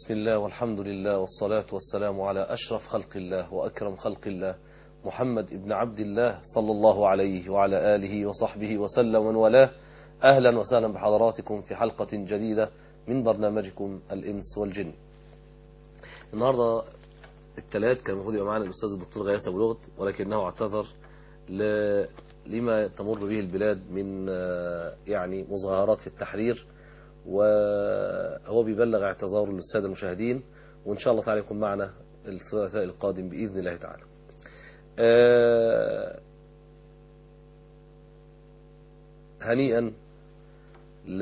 بسم الله والحمد لله والصلاة والسلام على أشرف خلق الله وأكرم خلق الله محمد ابن عبد الله صلى الله عليه وعلى آله وصحبه وسلم ومن والاه أهلا وسهلا بحضراتكم في حلقة جديدة من برنامجكم الإنس والجن النهاردة الثلاث كان المفروض يبقى معنا الأستاذ الدكتور غياث أبو لغط ولكنه اعتذر ل... لما تمر به البلاد من يعني مظاهرات في التحرير وهو بيبلغ اعتذاره للسادة المشاهدين وإن شاء الله تعالى يكون معنا الثلاثاء القادم بإذن الله تعالى هنيئا ل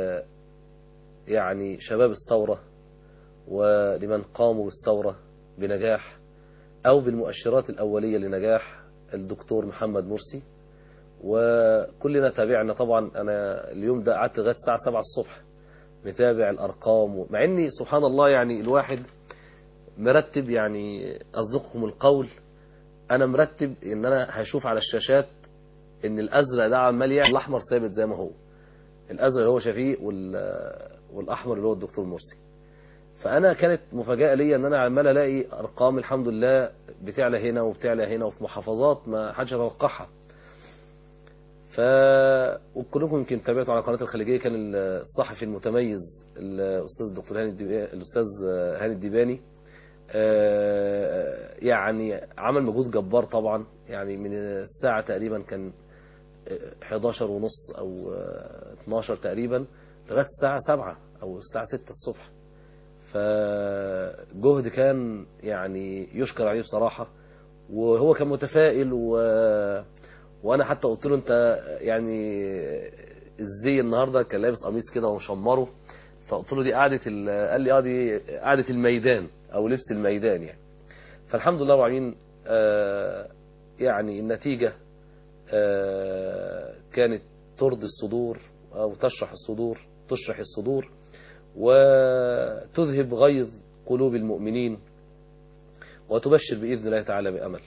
يعني شباب الثورة ولمن قاموا بالثورة بنجاح أو بالمؤشرات الأولية لنجاح الدكتور محمد مرسي وكلنا تابعنا طبعا أنا اليوم ده قعدت لغاية الساعة 7 الصبح متابع الأرقام مع أني سبحان الله يعني الواحد مرتب يعني أصدقكم القول أنا مرتب أن أنا هشوف على الشاشات أن الأزرق ده عمال يعني الأحمر ثابت زي ما هو الأزرق اللي هو شفيق والأحمر اللي هو الدكتور مرسي فأنا كانت مفاجأة لي أن أنا عمال ألاقي أرقام الحمد لله بتعلى هنا وبتعلى هنا وفي محافظات ما حدش يتوقعها ف وكلكم يمكن تابعتوا على قناه الخليجيه كان الصحفي المتميز الاستاذ الدكتور هاني الدباني الاستاذ هاني الدباني يعني عمل مجهود جبار طبعا يعني من الساعه تقريبا كان 11 ونص او 12 تقريبا لغايه الساعه 7 او الساعه 6 الصبح فجهد كان يعني يشكر عليه بصراحه وهو كان متفائل و وانا حتى قلت له انت يعني الزي النهارده كان لابس قميص كده ومشمره فقلت له دي قعده قال لي اه دي قعده الميدان او لبس الميدان يعني فالحمد لله العالمين آه يعني النتيجه آه كانت ترضي الصدور او تشرح الصدور تشرح الصدور وتذهب غيظ قلوب المؤمنين وتبشر باذن الله تعالى بامل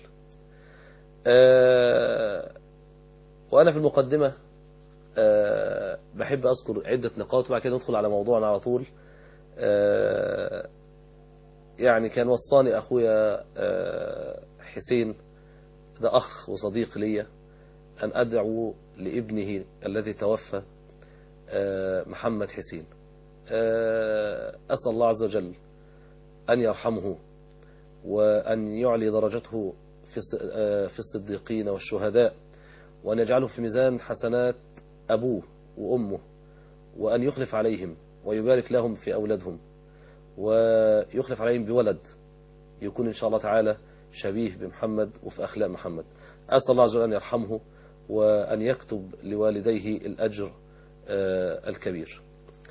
آه وأنا في المقدمة أه بحب أذكر عدة نقاط وبعد كده ندخل على موضوعنا على طول أه يعني كان وصاني أخويا أه حسين ده أخ وصديق لي أن أدعو لابنه الذي توفى محمد حسين أسأل الله عز وجل أن يرحمه وأن يعلي درجته في الصديقين والشهداء وأن يجعله في ميزان حسنات أبوه وأمه وأن يخلف عليهم ويبارك لهم في أولادهم ويخلف عليهم بولد يكون إن شاء الله تعالى شبيه بمحمد وفي أخلاق محمد أسأل الله عز وجل أن يرحمه وأن يكتب لوالديه الأجر الكبير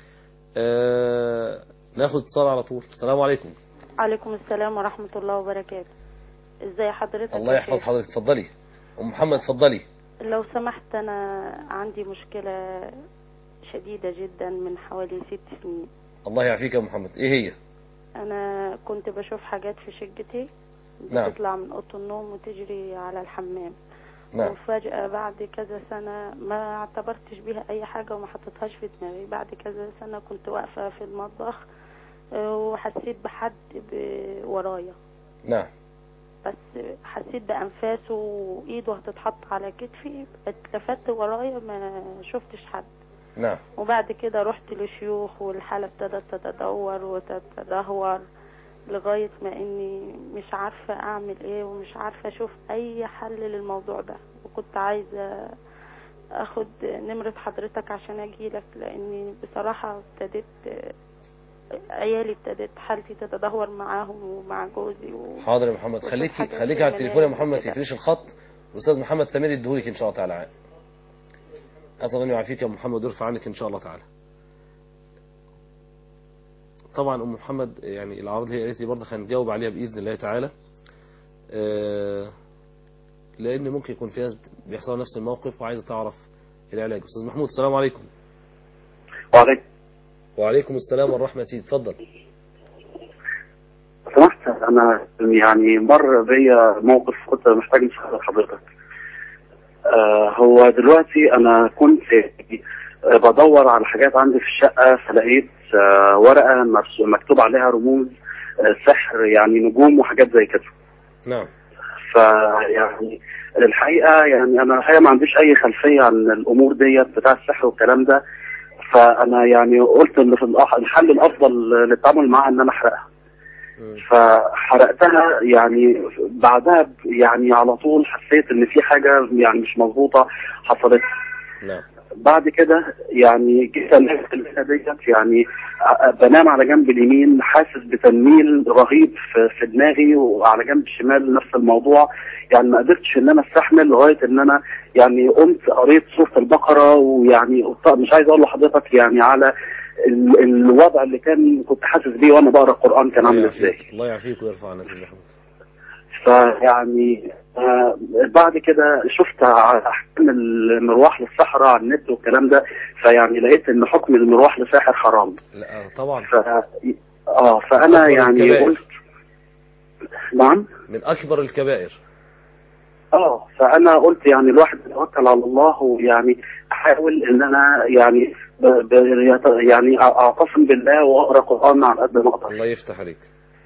ناخد اتصال على طول السلام عليكم عليكم السلام ورحمة الله وبركاته ازاي حضرتك الله يحفظ حضرتك اتفضلي ام محمد اتفضلي لو سمحت انا عندي مشكلة شديدة جدا من حوالي ست سنين الله يعافيك يا محمد ايه هي انا كنت بشوف حاجات في شقتي نعم. بتطلع من اوضه النوم وتجري على الحمام نعم وفجأة بعد كذا سنة ما اعتبرتش بيها أي حاجة وما حطيتهاش في دماغي بعد كذا سنة كنت واقفة في المطبخ آه، وحسيت بحد ب- ورايا نعم بس حسيت بأنفاسه وإيده هتتحط على كتفي اتلفت ورايا ما شفتش حد نعم وبعد كده رحت لشيوخ والحالة ابتدت تتدهور وتتدهور لغاية ما اني مش عارفة اعمل ايه ومش عارفة اشوف اي حل للموضوع ده وكنت عايزة اخد نمرة حضرتك عشان اجيلك لاني بصراحة ابتديت عيالي ابتدت حالتي تتدهور معاهم ومع جوزي و... حاضر يا محمد وشوف خليك حاجات خليك على في التليفون يا المنام محمد وكده. تقفليش الخط الاستاذ محمد سمير يديهولك ان شاء الله تعالى اسال ان يعافيك يا محمد ويرفع عنك ان شاء الله تعالى طبعا ام محمد يعني الاعراض اللي هي قالت لي برضه هنجاوب عليها باذن الله تعالى آه، لان ممكن يكون في ناس بيحصل نفس الموقف وعايزه تعرف العلاج استاذ محمود السلام عليكم وعليكم وعليكم السلام والرحمه يا سيدي اتفضل سمحت انا يعني مر بيا موقف كنت محتاج مساعدة حضرتك آه هو دلوقتي انا كنت آه، بدور على حاجات عندي في الشقه فلقيت آه، ورقه مرسو- مكتوب عليها رموز آه، سحر يعني نجوم وحاجات زي كده نعم فيعني الحقيقه يعني انا الحقيقه ما عنديش اي خلفيه عن الامور ديت بتاع السحر والكلام ده فانا يعني قلت ان في الأح- الحل الافضل للتعامل معاها ان انا احرقها مم. فحرقتها يعني بعدها ب- يعني على طول حسيت ان في حاجه يعني مش مظبوطه حصلت نعم بعد كده يعني جيت انام في الليله ديت يعني ع- بنام على جنب اليمين حاسس بتنميل رهيب في, في دماغي وعلى جنب الشمال نفس الموضوع يعني ما قدرتش ان انا استحمل لغايه ان انا يعني قمت قريت سوره البقره ويعني قلت- مش عايز اقول لحضرتك يعني على ال- الوضع اللي كان كنت حاسس بيه وانا بقرا القران كان عامل الله ازاي يعافيك الله يعافيك ويرفع عنك يا أستاذ محمود فيعني آه، بعد كده شفت ع- احكام المروح للصحراء على النت والكلام ده فيعني لقيت ان حكم المروح لساحر حرام لا آه، طبعا ف اه فانا أكبر يعني الكبائر. قلت نعم من أكبر الكبائر اه فانا قلت يعني الواحد يتوكل على الله ويعني احاول ان انا يعني ب... ب... يعني اعتصم بالله واقرا قران على قد ما اقدر الله يفتح عليك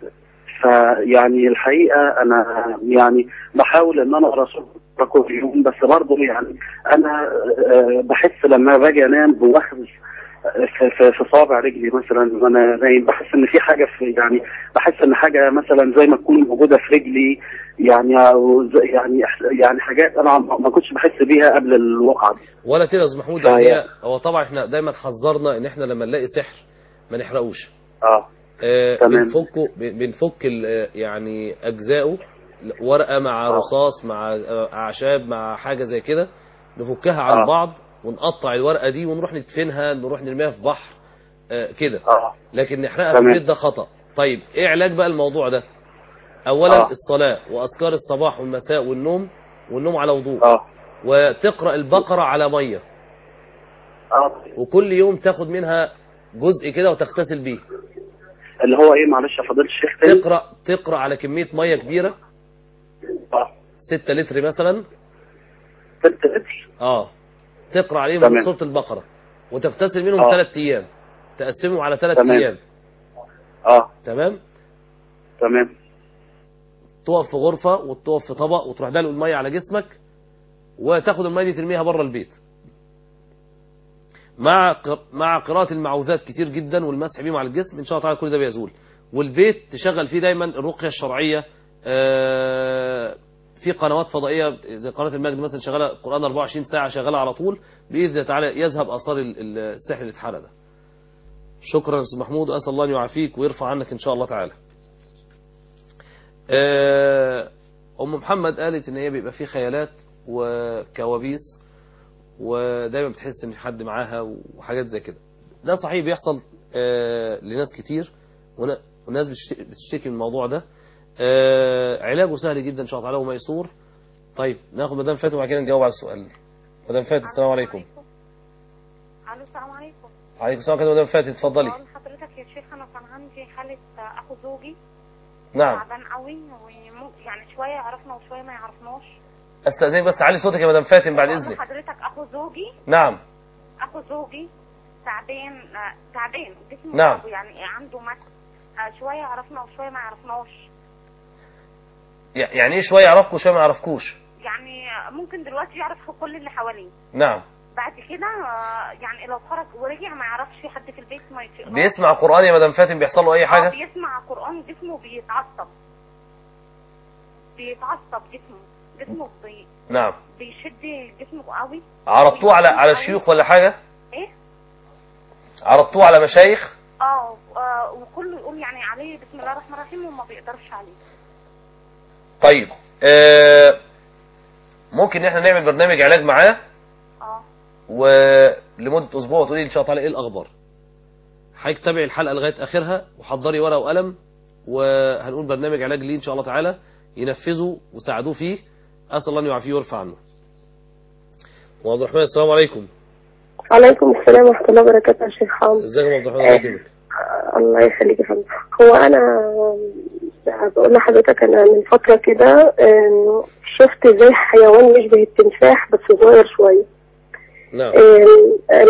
فيعني الحقيقه انا يعني بحاول ان انا اقرا سوره كل يوم بس برضه يعني انا آه، بحس لما باجي انام بوخز في في في صابع رجلي مثلا وانا نايم بحس ان في حاجه في يعني بحس ان حاجه مثلا زي ما تكون موجوده في رجلي يعني أو زي- يعني إحس- يعني حاجات انا ما كنتش بحس بيها قبل الواقعه دي ولا كده يا أستاذ محمود فهي- يعني هي- هو طبعا احنا دايما حذرنا ان احنا لما نلاقي سحر ما نحرقوش اه آه، تمام. بنفكه ب- بنفك ال- آه، يعني اجزائه ورقه مع آه. رصاص مع آه، اعشاب مع حاجه زي كده نفكها عن آه. بعض ونقطع الورقه دي ونروح ندفنها نروح نرميها في بحر آه، كده اه لكن نحرقها في تمام. البيت ده خطا طيب ايه علاج بقى الموضوع ده اولا آه. الصلاه واذكار الصباح والمساء والنوم والنوم على وضوء اه وتقرا البقره على ميه اه وكل يوم تاخد منها جزء كده وتغتسل بيه اللي هو ايه معلش يا فضيله الشيخ تاني تقرا تقرا على كميه ميه كبيره اه 6 لتر مثلا ست لتر اه تقرا عليهم تمام. من سوره البقره وتغتسل منهم آه. ثلاث ايام تقسمهم على ثلاث تمام. ايام اه تمام تمام تقف في غرفه وتقف في طبق وتروح دلق الميه على جسمك وتاخد الميه دي ترميها بره البيت مع قر- مع قراءة المعوذات كتير جدا والمسح بيهم على الجسم ان شاء الله تعالى كل ده بيزول والبيت تشغل فيه دايما الرقية الشرعية آه، في قنوات فضائية زي قناة المجد مثلا شغالة قرآن 24 ساعة شغالة على طول بإذن الله تعالى يذهب آثار ال- ال- السحر اللي اتحرق ده شكرا يا أستاذ محمود أسأل الله أن يعافيك ويرفع عنك إن شاء الله تعالى آه، أم محمد قالت إن هي بيبقى فيه خيالات وكوابيس ودايما بتحس إن في حد معاها وحاجات زي كده ده صحيح بيحصل آه، لناس كتير ون- وناس بتشت- بتشتكي من الموضوع ده آه، علاجه سهل جدا إن شاء الله تعالى وميسور طيب ناخد مدام فاتن وبعد كده نجاوب على السؤال مدام فاتن السلام عليكم الو السلام عليكم عليكم السلام كده مدام فاتن اتفضلي بقول لحضرتك يا شيخ انا كان عندي حاله اخو زوجي نعم تعبان قوي ومو- يعني شويه يعرفنا وشويه ما يعرفناش استاذنك بس تعلي صوتك يا مدام فاتن بعد بقول اذنك لحضرتك اخو زوجي نعم اخو زوجي تعبان آه، تعبان جسمه نعم. تعبه يعني عنده مس آه، شويه يعرفنا وشويه ما يعرفناش يع- يعني ايه شويه يعرفكوا وشويه ما يعرفكوش يعني آه، ممكن دلوقتي يعرف كل اللي حواليه نعم بعد كده آه، يعني لو خرج ورجع ما يعرفش في حد في البيت ما يطيقناش. بيسمع قران يا مدام فاتن بيحصل له اي اه حاجه بيسمع قرآن جسمه بيتعصب بيتعصب جسمه جسمه بي... نعم بيشد جسمه قوي عرضتوه على على الشيوخ ولا حاجه ايه عرضتوه على مشايخ اه آه، وكله يقول يعني عليه بسم الله الرحمن الرحيم وما بيقدرش عليه طيب آه ممكن ان احنا نعمل برنامج علاج معاه اه ولمده اسبوع وتقولي لي ان شاء الله تعالى ايه الاخبار حضرتك تابعي الحلقه لغايه اخرها وحضري ورقه وقلم وهنقول برنامج علاج ليه ان شاء الله تعالى ينفذه وساعدوه فيه اسال الله ان يعافيه ويرفع عنه وعبد الرحمن السلام عليكم عليكم السلام ورحمة الله وبركاته يا شيخ حامد ازيك يا عبد الرحمن الله يكرمك الله يخليك يا فندم هو أنا بقول لحضرتك أنا من فترة كده آم، شفت زي حيوان يشبه التمساح بس صغير شوية نعم آم،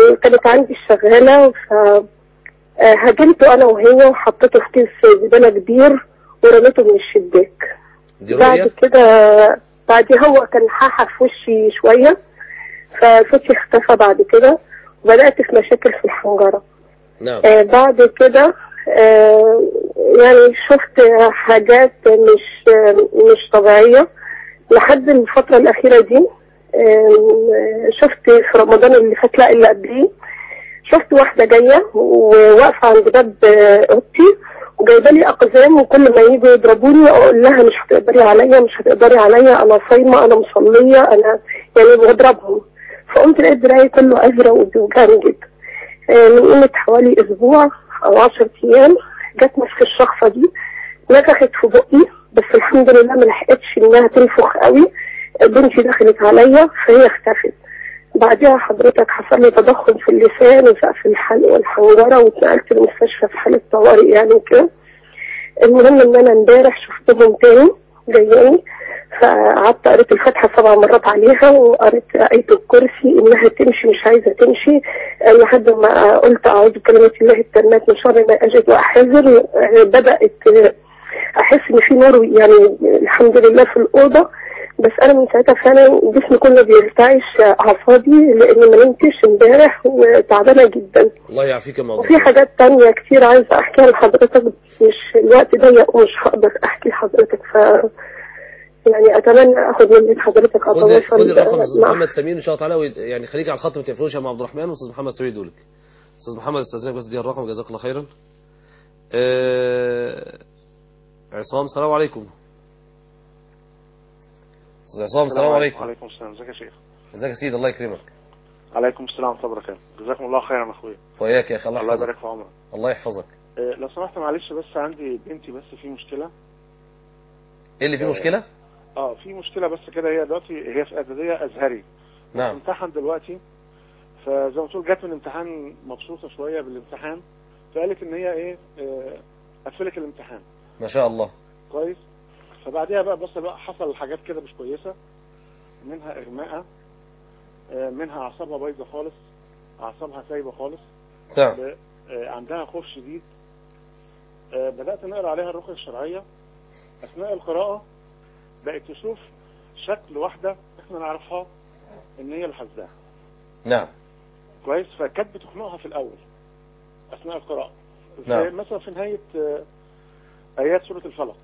كانت عندي الشغالة ف آه، هاجمته أنا وهي وحطيته في كيس زبالة كبير ورميته من الشباك دي بعد رؤية كده بعد هو كان حاحة في وشي شوية فصوتي اختفى بعد كده وبدأت في مشاكل في الحنجرة نعم آه بعد كده آه يعني شفت حاجات مش آه مش طبيعية لحد الفترة الأخيرة دي آه شفت في رمضان اللي فات لا اللي قبليه شفت واحدة جاية وواقفة عند باب آه، أوضتي وجايبة لي أقزام وكل ما يجوا يضربوني أقول لها مش هتقدري عليا مش هتقدري عليا أنا صايمة أنا مصلية أنا يعني بضربهم فقمت لقيت دراعي كله أزرق وبيوجعني جدا آه، من قيمة حوالي أسبوع أو عشرة أيام جت نفس الشخصة دي نفخت في بقي بس الحمد لله ما لحقتش إنها تنفخ قوي بنتي دخلت عليا فهي اختفت بعدها حضرتك حصل لي تضخم في اللسان وسقف الحلق والحنجرة واتنقلت المستشفى في حالة طوارئ يعني وكده المهم ان انا امبارح شفتهم تاني جاياني فقعدت قريت الفاتحة سبع مرات عليها وقريت آية الكرسي إنها تمشي مش عايزة تمشي آه، لحد ما قلت أعوذ بكلمة الله التامات من شر ما أجد وأحذر آه، بدأت آه، أحس إن في نور يعني الحمد لله في الأوضة بس أنا من ساعتها فعلا جسمي كله بيرتعش آه، أعصابي لأن ما نمتش امبارح وتعبانة جدا الله يعافيك يا موضوع وفي حاجات تانية كتير عايزة أحكيها لحضرتك مش الوقت ضيق ومش هقدر أحكي لحضرتك ف يعني أتمنى أخد من حضرتك خد أتواصل خد الرقم استاذ مع محمد سمير ان شاء الله تعالى وي- يعني خليك على الخط ما تقفلوش يا ام عبد الرحمن واستاذ محمد سمير يدولك استاذ محمد استاذنك بس دي الرقم جزاك الله خيرا آه، عصام السلام عليكم استاذ عصام السلام عليكم وعليكم السلام ازيك يا شيخ ازيك يا سيدي الله يكرمك عليكم السلام ورحمه الله وبركاته جزاكم الله خيرا يا اخويا وياك يا اخي الله الله يحفظك يبارك في عمرك الله يحفظك إيه، لو سمحت معلش بس عندي بنتي بس في مشكله ايه اللي فيه مشكله اه في مشكله بس كده هي دلوقتي هي في اعداديه ازهري نعم بتمتحن دلوقتي فزي ما تقول جت من الامتحان مبسوطه شويه بالامتحان فقالت ان هي ايه آه، قفلت الامتحان ما شاء الله كويس فبعديها بقى بص بقى حصل حاجات كده مش كويسه منها اغماء آه، منها اعصابها بايظه خالص اعصابها سايبه خالص نعم ب- آه، عندها خوف شديد آه، بدأت نقرا عليها الرقية الشرعية أثناء القراءة بقت تشوف شكل واحدة احنا نعرفها إن هي الحزاة نعم كويس فكانت بتخنقها في الأول أثناء القراءة نعم. زي مثلا في نهاية آه، آيات سورة الفلق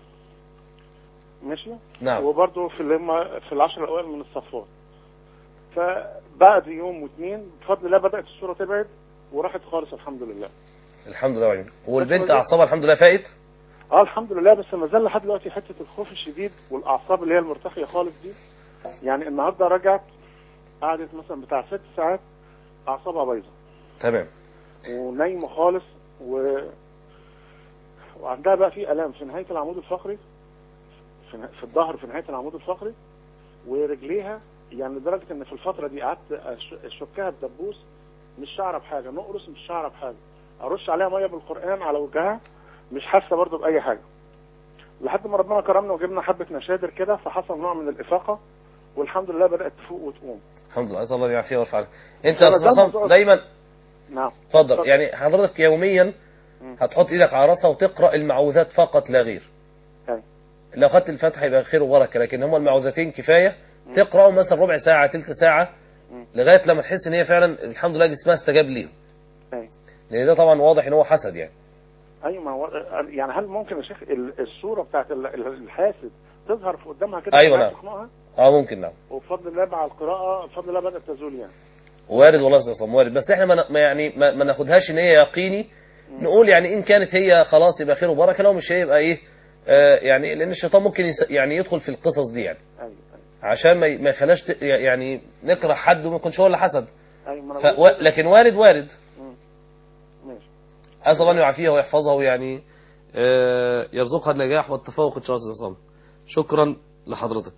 ماشي نعم وبرضه في اللي هم في العشر الأوائل من الصفات فبعد يوم واثنين بفضل الله بدأت السورة تبعد وراحت خالص الحمد لله الحمد لله وعليكم. والبنت بس- اعصابها الحمد لله فاقت اه الحمد لله بس ما زال لحد دلوقتي حته الخوف الشديد والاعصاب اللي هي المرتخيه خالص دي يعني النهارده رجعت قعدت مثلا بتاع ست ساعات اعصابها بايظه تمام ونايمه خالص و... وعندها بقى في الام في نهايه العمود الفقري في, نه- في الظهر في نهايه العمود الفقري ورجليها يعني لدرجه ان في الفتره دي قعدت أش- اشكها بدبوس مش شعره بحاجه نقرص مش شعره بحاجه ارش عليها ميه بالقران على وجهها مش حاسه برضو باي حاجه لحد ما ربنا كرمنا وجبنا حبه نشادر كده فحصل نوع من الافاقه والحمد لله بدات تفوق وتقوم الحمد لله اسال الله يعافيها ويرفع عنها. انت أنا يا استاذ ده عصام موضوع- دايما نعم اتفضل يعني حضرتك يوميا مم. هتحط ايدك على راسها وتقرا المعوذات فقط لا غير أي. لو خدت الفتح يبقى خير وبركه لكن هما المعوذتين كفايه تقراهم مثلا ربع ساعه ثلث ساعه مم. لغايه لما تحس ان هي فعلا الحمد لله جسمها استجاب ليهم أي. لان ده طبعا واضح ان هو حسد يعني ايوه ما هو يعني هل ممكن يا شيخ ال- الصوره بتاعت ال- ال- الحاسد تظهر في قدامها كده أيوة وهي نعم. تخنقها اه ممكن نعم وبفضل الله مع القراءه بفضل الله بدات تزول يعني وارد والله يا استاذ عصام وارد بس احنا ما ن- ما يعني ما, ما ناخدهاش ان هي يقيني نقول يعني ان كانت هي خلاص يبقى خير وبركه لو مش هي يبقى ايه آه يعني لان الشيطان ممكن يس يعني يدخل في القصص دي يعني ايوه ايوه عشان ما ي- ما يخلاش ت- يعني نكره حد وما يكونش هو اللي حسد ايوه ما ف... انا و... بقول كده. لكن وارد وارد مم. ماشي اسال الله ان يعافيها ويحفظها ويعني آه يرزقها النجاح والتفوق ان شاء الله يا أستاذ عصام. شكرا لحضرتك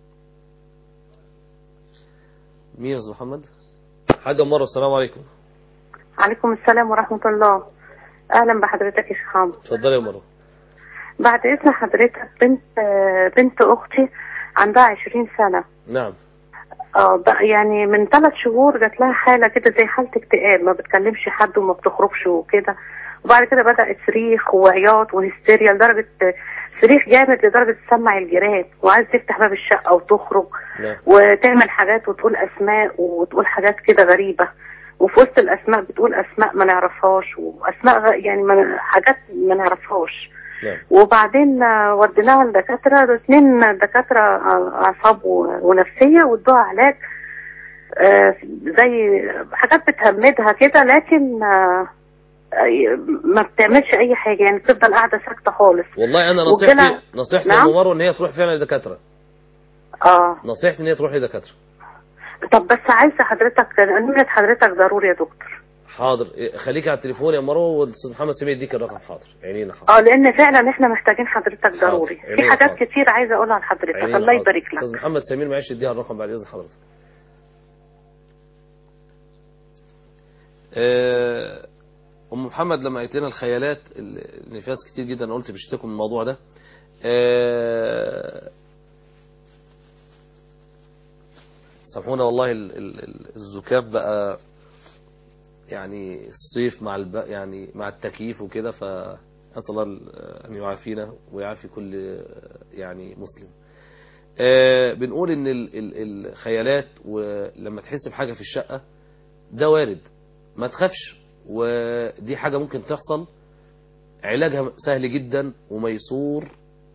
مين يا استاذ محمد حاجه مره السلام عليكم عليكم السلام ورحمة الله أهلا بحضرتك يا شيخ عمرو اتفضلي يا مره بعد إذن حضرتك بنت آه، بنت أختي عندها عشرين سنة نعم اه بقى يعني من ثلاث شهور جات لها حالة كده زي حالة اكتئاب ما بتكلمش حد وما بتخرجش وكده وبعد كده بدأت صريخ وعياط وهستيريا لدرجة صريخ جامد لدرجة تسمع الجيران وعايز تفتح باب الشقة وتخرج نعم وتعمل حاجات وتقول أسماء وتقول حاجات كده غريبة وفي وسط الأسماء بتقول أسماء ما نعرفهاش وأسماء غ- يعني ما حاجات ما نعرفهاش نعم وبعدين آه، وديناها لدكاترة اثنين دكاترة آه، أعصاب و- ونفسية وادوها علاج آه، زي حاجات بتهمدها كده لكن آه، آه، ما بتعملش أي حاجة يعني بتفضل قاعدة ساكتة خالص والله انا وكده- نصيحتي نصيحتي يا نعم؟ ام مروه ان هي تروح فعلا لدكاتره اه نصيحتي ان هي تروح لدكاتره طب بس عايزة حضرتك نمرة حضرتك ضروري يا دكتور حاضر إيه، خليكي على التليفون يا مروه والاستاذ محمد سمير يديك الرقم حاضر عينينا حاضر اه لان فعلا احنا محتاجين حضرتك حاضر. ضروري في عينيا حاجات حاضر. كتير عايزة اقولها لحضرتك عينينا الله حاضر. يبارك استاذ لك محمد سمير معلش اديها الرقم بعد اذن حضرتك آه، ام محمد لما قالت لنا الخيالات ال- اللي فيها ناس كتير جدا انا قلت بيشتكوا من الموضوع ده آه، سامحونا والله ال- ال- ال- الزكام بقى يعني الصيف مع الب... يعني مع التكييف وكده فأسأل الله ال- أن يعافينا ويعافي كل يعني مسلم آه، بنقول ان ال- ال- الخيالات ولما تحس بحاجة في الشقة ده وارد ما تخافش ودي حاجة ممكن تحصل علاجها سهل جدا وميسور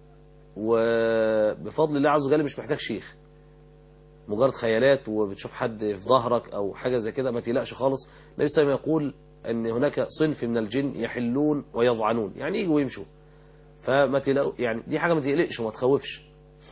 وبفضل الله عز وجل مش محتاج شيخ مجرد خيالات وبتشوف حد في ظهرك او حاجة زي كده ما تقلقش خالص النبي صلى الله عليه وسلم يقول ان هناك صنف من الجن يحلون ويضعنون يعني يجوا ويمشوا فما تقلقوا يعني دي حاجة ما تقلقش وما تخوفش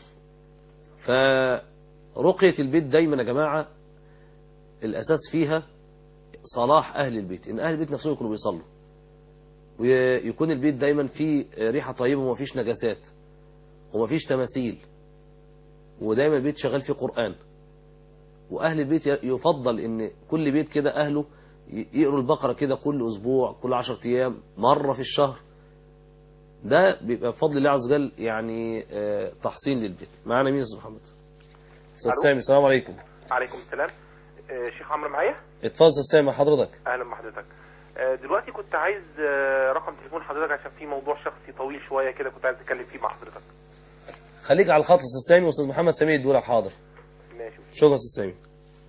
فرقية البيت دايما يا جماعة الأساس فيها صلاح أهل البيت إن أهل البيت نفسهم يكونوا بيصلوا ويكون البيت دايما فيه ريحة طيبة ومفيش نجاسات ومفيش تماثيل ودايما البيت شغال فيه قرآن وأهل البيت يفضل إن كل بيت كده أهله يقروا البقرة كده كل أسبوع كل عشرة أيام مرة في الشهر ده بيبقى بفضل الله عز وجل يعني آه، تحصين للبيت معانا مين يا أستاذ محمد أستاذ ألو. سامي السلام عليكم عليكم السلام آه، شيخ عمرو معايا اتفضل يا أستاذ سامي حضرتك اهلا بحضرتك آه، دلوقتي كنت عايز آه، رقم تليفون حضرتك عشان في موضوع شخصي طويل شويه كده كنت عايز اتكلم فيه مع حضرتك خليك على الخط يا أستاذ سامي وأستاذ محمد سامي يدولك حاضر ماشي شكرا يا أستاذ سامي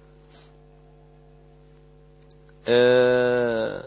آه،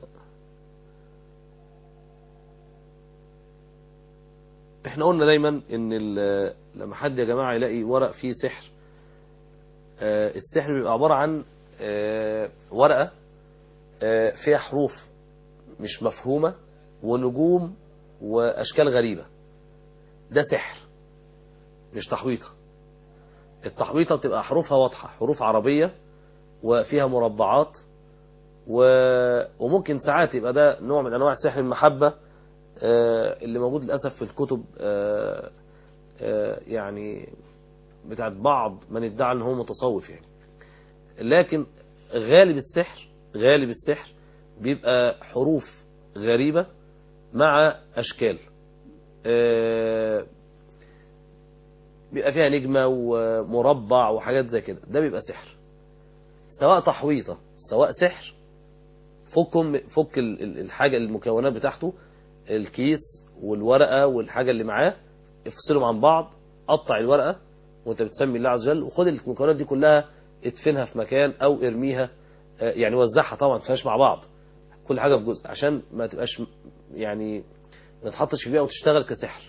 احنا قلنا دايما ان ال- لما حد يا جماعة يلاقي ورق فيه سحر آه، السحر بيبقى عبارة عن آه، ورقة آه، فيها حروف مش مفهومة ونجوم وأشكال غريبة ده سحر مش تحويطة التحويطة بتبقى حروفها واضحة حروف عربية وفيها مربعات و... وممكن ساعات يبقى ده نوع من أنواع سحر المحبة آه، اللي موجود للأسف في الكتب آه، آه، يعني بتاعت بعض من ادعى ان هو متصوف يعني لكن غالب السحر غالب السحر بيبقى حروف غريبة مع أشكال آه، بيبقى فيها نجمة ومربع وحاجات زي كده ده بيبقى سحر سواء تحويطة سواء سحر فكم فك ال- ال- الحاجة المكونات بتاعته الكيس والورقة والحاجة اللي معاه افصلهم عن بعض قطع الورقة وانت بتسمي الله عز وجل وخد المكونات دي كلها ادفنها في مكان او ارميها آه، يعني وزعها طبعا ما تفهمش مع بعض كل حاجة في جزء عشان ما تبقاش م- يعني ما تحطش في بيئة وتشتغل كسحر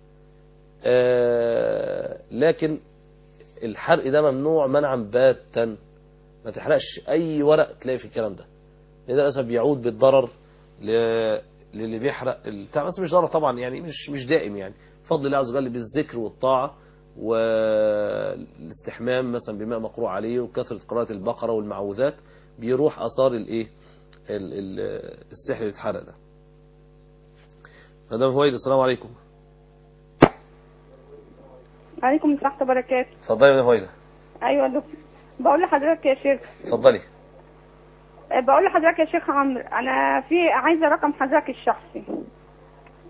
آه، لكن الحرق ده ممنوع منعا باتا ما تحرقش اي ورق تلاقي في الكلام ده لان ده للاسف بيعود بالضرر ل- للي بيحرق البتاع بس مش ضرر طبعا يعني مش مش دائم يعني بفضل الله عز وجل بالذكر والطاعه والاستحمام مثلا بماء مقروء عليه وكثره قراءه البقره والمعوذات بيروح اثار الايه ال- ال- السحر اللي اتحرق ده مدام هويد السلام عليكم عليكم السلام وبركاته اتفضلي يا مدام هويده ايوه يا دكتور بقول لحضرتك يا شيخ اتفضلي أه، بقول لحضرتك يا شيخ عمرو انا في عايزه رقم حضرتك الشخصي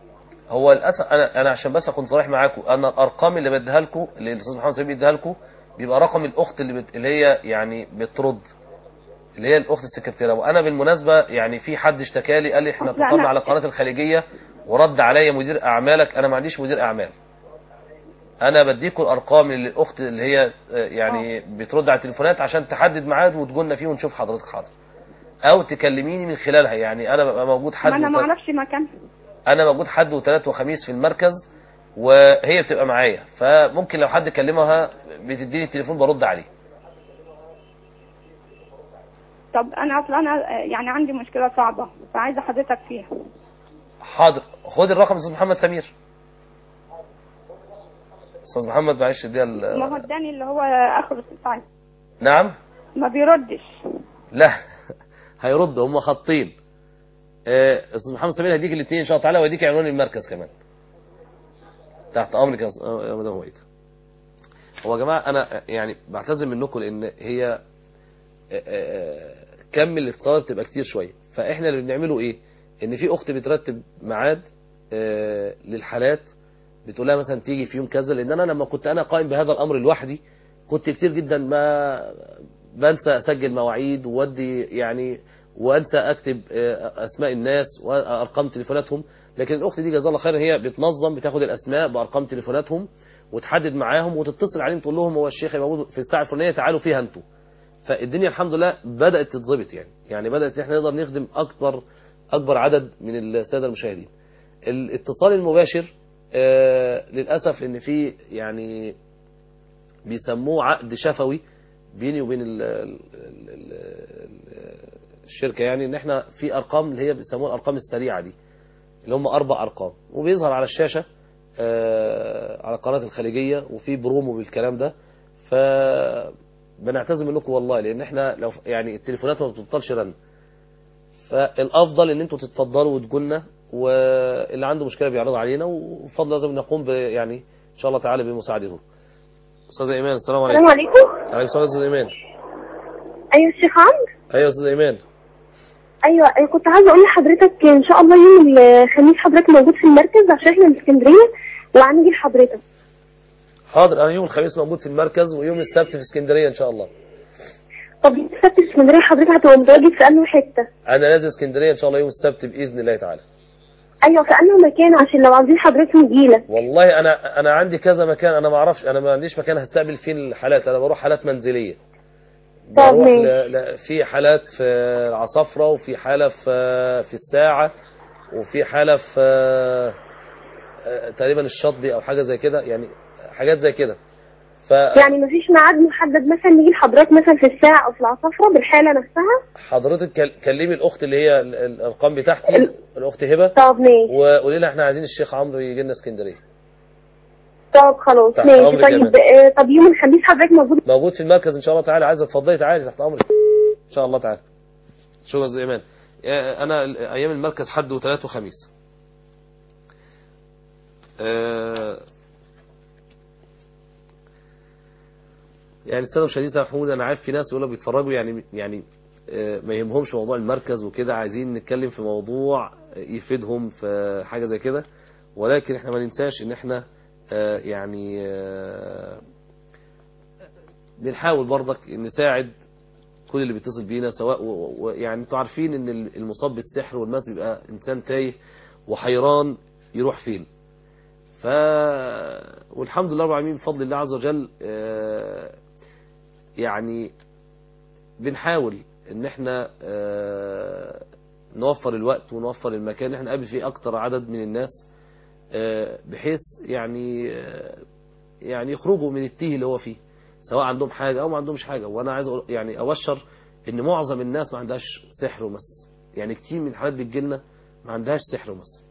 هو للاسف انا انا عشان بس اكون صريح معاكم انا الارقام اللي بديها لكم اللي الاستاذ محمد سامي بيديها لكم بيبقى رقم الاخت اللي بت... اللي هي يعني بترد اللي هي الاخت السكرتيره وانا بالمناسبه يعني في حد اشتكى لي قال لي احنا لا، اتصلنا لا. على قناه الخليجيه ورد عليا مدير اعمالك انا ما عنديش مدير اعمال انا بديكوا الارقام اللي الاخت اللي هي آه، يعني بترد على التليفونات عشان تحدد ميعاد وتقولنا فيه ونشوف حضرتك حاضر او تكلميني من خلالها يعني انا ببقى موجود حد ما انا ما وتل- اعرفش مكان انا موجود حد وثلاث وخميس في المركز وهي بتبقى معايا فممكن لو حد كلمها بتديني التليفون برد عليه طب انا اصلا انا آه، يعني عندي مشكله صعبه فعايزه حضرتك فيها حاضر خد الرقم استاذ محمد سمير استاذ محمد معلش دي ال- ما هو اداني اللي هو اخر الساعه نعم ما بيردش لا هيرد هم خطين آه، استاذ محمد سمير هديك الاثنين ان شاء الله تعالى وهديك عنوان المركز كمان تحت امرك يا أستاذ- يا مدام هويدا هو يا جماعه انا يعني بعتذر منكم لان هي آه، آه، كم الاتصالات بتبقى كتير شويه فاحنا اللي بنعمله ايه ان في اخت بترتب ميعاد آه، للحالات بتقول لها مثلا تيجي في يوم كذا لان انا لما كنت انا قائم بهذا الامر لوحدي كنت كتير جدا ما بنسى اسجل مواعيد وودي يعني وانسى اكتب آه، اسماء الناس وارقام تليفوناتهم لكن الاخت دي جزاها الله خيرا هي بتنظم بتاخد الاسماء بارقام تليفوناتهم وتحدد معاهم وتتصل عليهم تقول لهم هو الشيخ موجود في الساعه الفلانيه تعالوا فيها انتوا فالدنيا الحمد لله بدات تتظبط يعني يعني بدات ان احنا نقدر نخدم اكبر اكبر عدد من الساده المشاهدين الاتصال المباشر آه للاسف ان في يعني بيسموه عقد شفوي بيني وبين ال ال ال ال الشركه يعني ان احنا في ارقام اللي هي بيسموها الارقام السريعه دي اللي هم اربع ارقام وبيظهر على الشاشه آه على قناه الخليجيه وفي برومو بالكلام ده ف بنعتذر منكم والله لان احنا لو يعني التليفونات ما بتبطلش رن فالافضل ان انتوا تتفضلوا وتقولنا واللي عنده مشكله بيعرض علينا وبفضل لازم نقوم ب يعني ان شاء الله تعالى بمساعدته استاذ ايمان السلام عليكم السلام عليكم عليكم السلام استاذ ايمان ايوه الشيخ عمرو ايوه استاذ ايمان ايوه أنا كنت عايزه اقول لحضرتك ان شاء الله يوم الخميس حضرتك موجود في المركز عشان احنا من اسكندريه وهنيجي لحضرتك حاضر انا يوم الخميس موجود في المركز ويوم السبت في اسكندريه ان شاء الله طب يوم السبت في اسكندريه حضرتك هتبقى متواجد في انهي حته انا نازل اسكندريه ان شاء الله يوم السبت باذن الله تعالى ايوه في انهي مكان عشان لو عاوزين حضرتك نجيلك والله انا انا عندي كذا مكان انا ما اعرفش انا ما عنديش مكان هستقبل فيه الحالات انا بروح حالات منزليه طب بروح ماشي. ل... ل... في حالات في العصافرة وفي حالة في في الساعة وفي حالة في آه، تقريبا الشطبي او حاجة زي كده يعني حاجات زي كده ف يعني مفيش ميعاد محدد مثلا نيجي لحضرتك مثلا في الساعه او في العصافره بالحاله نفسها حضرتك كل- كلمي الاخت اللي هي ال- ال- الارقام بتاعتي ال- الاخت هبه طب ماشي وقولي لها احنا عايزين الشيخ عمرو يجي لنا اسكندريه طب خلاص تحت ماشي أمرك يا طيب مان. آه، طب يوم الخميس حضرتك موجود موجود في المركز ان شاء الله تعالى عايزه تفضلي تعالي تحت امرك ان شاء الله تعالى شو زي ايمان آه، انا ال- ايام المركز حد وثلاث وخميس آه، يعني الساده المشاهدين سامحوني انا عارف في ناس يقولوا بيتفرجوا يعني يعني آه، ما يهمهمش موضوع المركز وكده عايزين نتكلم في موضوع يفيدهم في حاجه زي كده ولكن احنا ما ننساش ان احنا آه، يعني آه، بنحاول برضك نساعد كل اللي بيتصل بينا سواء و- و- يعني انتوا عارفين ان المصاب بالسحر والمس بيبقى انسان تايه وحيران يروح فين ف والحمد لله رب العالمين بفضل الله عز وجل آه، يعني بنحاول ان احنا آه، نوفر الوقت ونوفر المكان اللي احنا نقابل فيه اكتر عدد من الناس آه، بحيث يعني آه، يعني يخرجوا من التيه اللي هو فيه سواء عندهم حاجة أو ما عندهمش حاجة وأنا عايز أقول يعني أبشر إن معظم الناس ما عندهاش سحر ومس يعني كتير من الحالات بتجيلنا ما عندهاش سحر ومس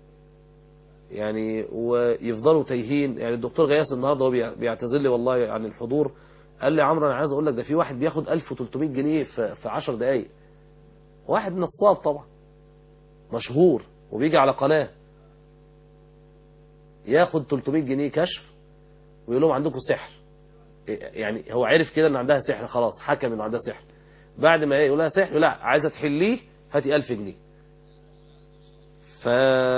يعني ويفضلوا تايهين يعني الدكتور غياث النهارده هو بيع- بيعتذر لي والله عن الحضور قال لي يا عمرو انا عايز اقول لك ده في واحد بياخد 1300 جنيه في في 10 دقائق واحد نصاب طبعا مشهور وبيجي على قناه ياخد 300 جنيه كشف ويقول لهم عندكم سحر يعني هو عرف كده ان عندها سحر خلاص حكم ان عندها سحر بعد ما يقول لها سحر لا عايزه تحليه هاتي 1000 جنيه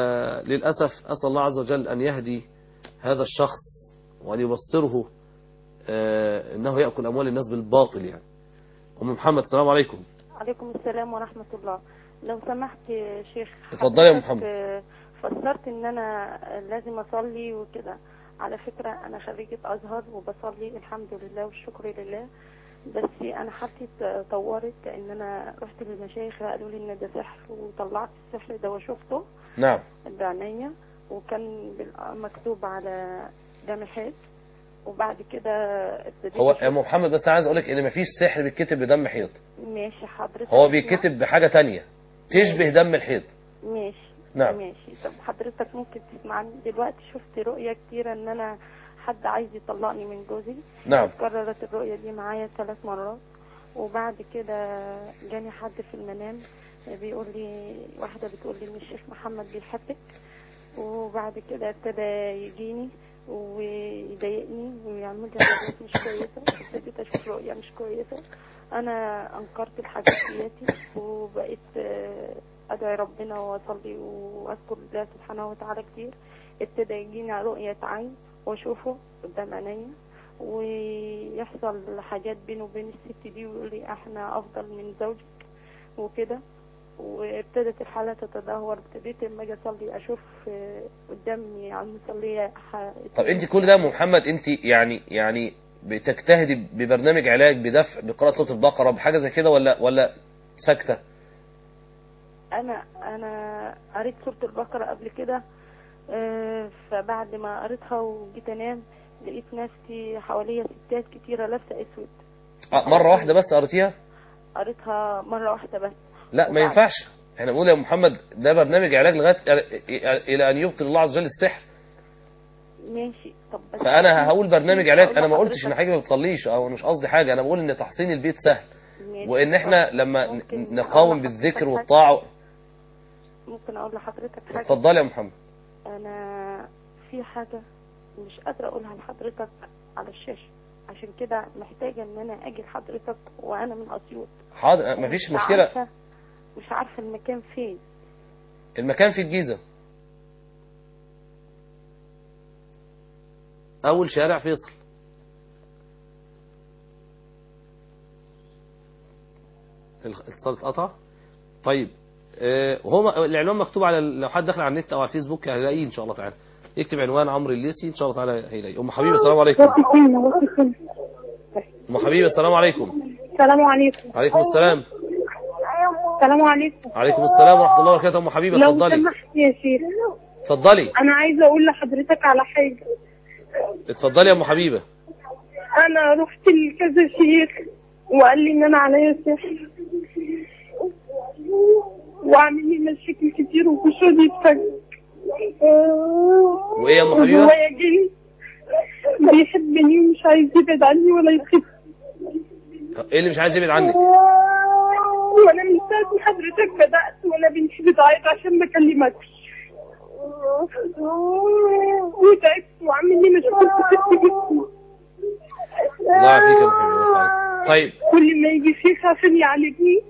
فللاسف اسال الله عز وجل ان يهدي هذا الشخص وان يبصره آه، انه ياكل اموال الناس بالباطل يعني ام محمد السلام عليكم عليكم السلام ورحمة الله لو سمحت يا شيخ اتفضلي يا حضرتك، محمد. آه، فسرت ان انا لازم اصلي وكده على فكرة انا خريجة ازهر وبصلي الحمد لله والشكر لله بس انا حالتي طورت لان انا رحت للمشايخ قالوا لي ان ده سحر وطلعت السحر ده وشفته نعم بعينيا وكان بال- مكتوب على دم حيط وبعد كده ابتديت هو أشوف- يا ام محمد بس انا عايز اقول لك ان مفيش سحر بيتكتب بدم حيط ماشي حضرتك هو اسمع. بيتكتب بحاجه تانية تشبه دم الحيط ماشي نعم. ماشي طب حضرتك ممكن تسمعني دلوقتي شفت رؤية كتيرة ان انا حد عايز يطلقني من جوزي نعم كررت الرؤية دي معايا ثلاث مرات وبعد كده جاني حد في المنام بيقول لي واحدة بتقول لي ان الشيخ محمد بيحبك وبعد كده ابتدى يجيني ويضايقني ويعمل لي حاجات مش كويسة ابتديت اشوف رؤية مش كويسة انا انكرت الحاجات دياتي وبقيت آه، ادعي ربنا واصلي واذكر الله سبحانه وتعالى كتير ابتدى يجيني رؤية عين واشوفه قدام عينيا ويحصل حاجات بينه وبين الست دي ويقول لي احنا افضل من زوجك وكده وابتدت الحالة تتدهور ابتديت لما اجي اصلي اشوف آه، قدامي على المصلية ح- طب انت كل ده يا ام محمد انت يعني يعني بتجتهدي ببرنامج علاج بدفع بقراءه سوره البقره بحاجه زي كده ولا ولا ساكته انا انا قريت سورة البقرة قبل كده آه، فبعد ما قريتها وجيت انام لقيت نفسي حواليا ستات كتيرة لابسة اسود اه مره واحده بس قريتيها قريتها مرة واحدة بس لا ما وبعد- ينفعش احنا بنقول يا محمد ده برنامج علاج لغايه الى ان يبطل الله عز وجل السحر ماشي طب بس فانا هقول برنامج علاج انا ما أقول قلتش ان لحضرتك- حاجه ما بتصليش او مش قصدي حاجه انا بقول ان تحصين البيت سهل ماشي. وان احنا طب لما ممكن ن- أقول نقاوم لحضرتك بالذكر حاجة؟ والطاعه ممكن اقول لحضرتك حاجة اتفضلي يا محمد انا في حاجة مش قادرة اقولها لحضرتك على الشاشة عشان كده محتاجة ان انا اجي لحضرتك وانا من اسيوط حاضر مفيش مش مشكله عارفة مش عارفة المكان فين المكان في الجيزه اول شارع فيصل الاتصال اتقطع طيب آه، وهو العنوان مكتوب على لو حد دخل على النت او على الفيسبوك هيلاقيه ان شاء الله تعالى يكتب عنوان عمرو الليسي ان شاء الله تعالى هيلاقيه ام حبيبه السلام عليكم ام حبيبه السلام عليكم السلام عليكم عليكم السلام السلام عليكم عليكم السلام ورحمه الله وبركاته ام حبيبه لو اتفضلي سمحت يا شيخ اتفضلي انا عايزه اقول لحضرتك على حاجه اتفضلي يا ام حبيبه انا رحت لكذا شيخ وقال لي ان انا عليا سحر وعامل لي مشاكل كتير ومش راضي يتفك وايه يا ام حبيبه وهو يجي بيحبني ومش عايز يبعد عني ولا يخف ايه اللي مش عايز يبعد عنك وانا من ساعه ما حضرتك بدات وانا بنتي بتعيط عشان ما اكلمكش وتعبت وعامل لي مشاكل في جسمي الله يعافيك يا ام حبيبه الله يعافيك. طيب كل ما يجي شيخ عشان يعالجني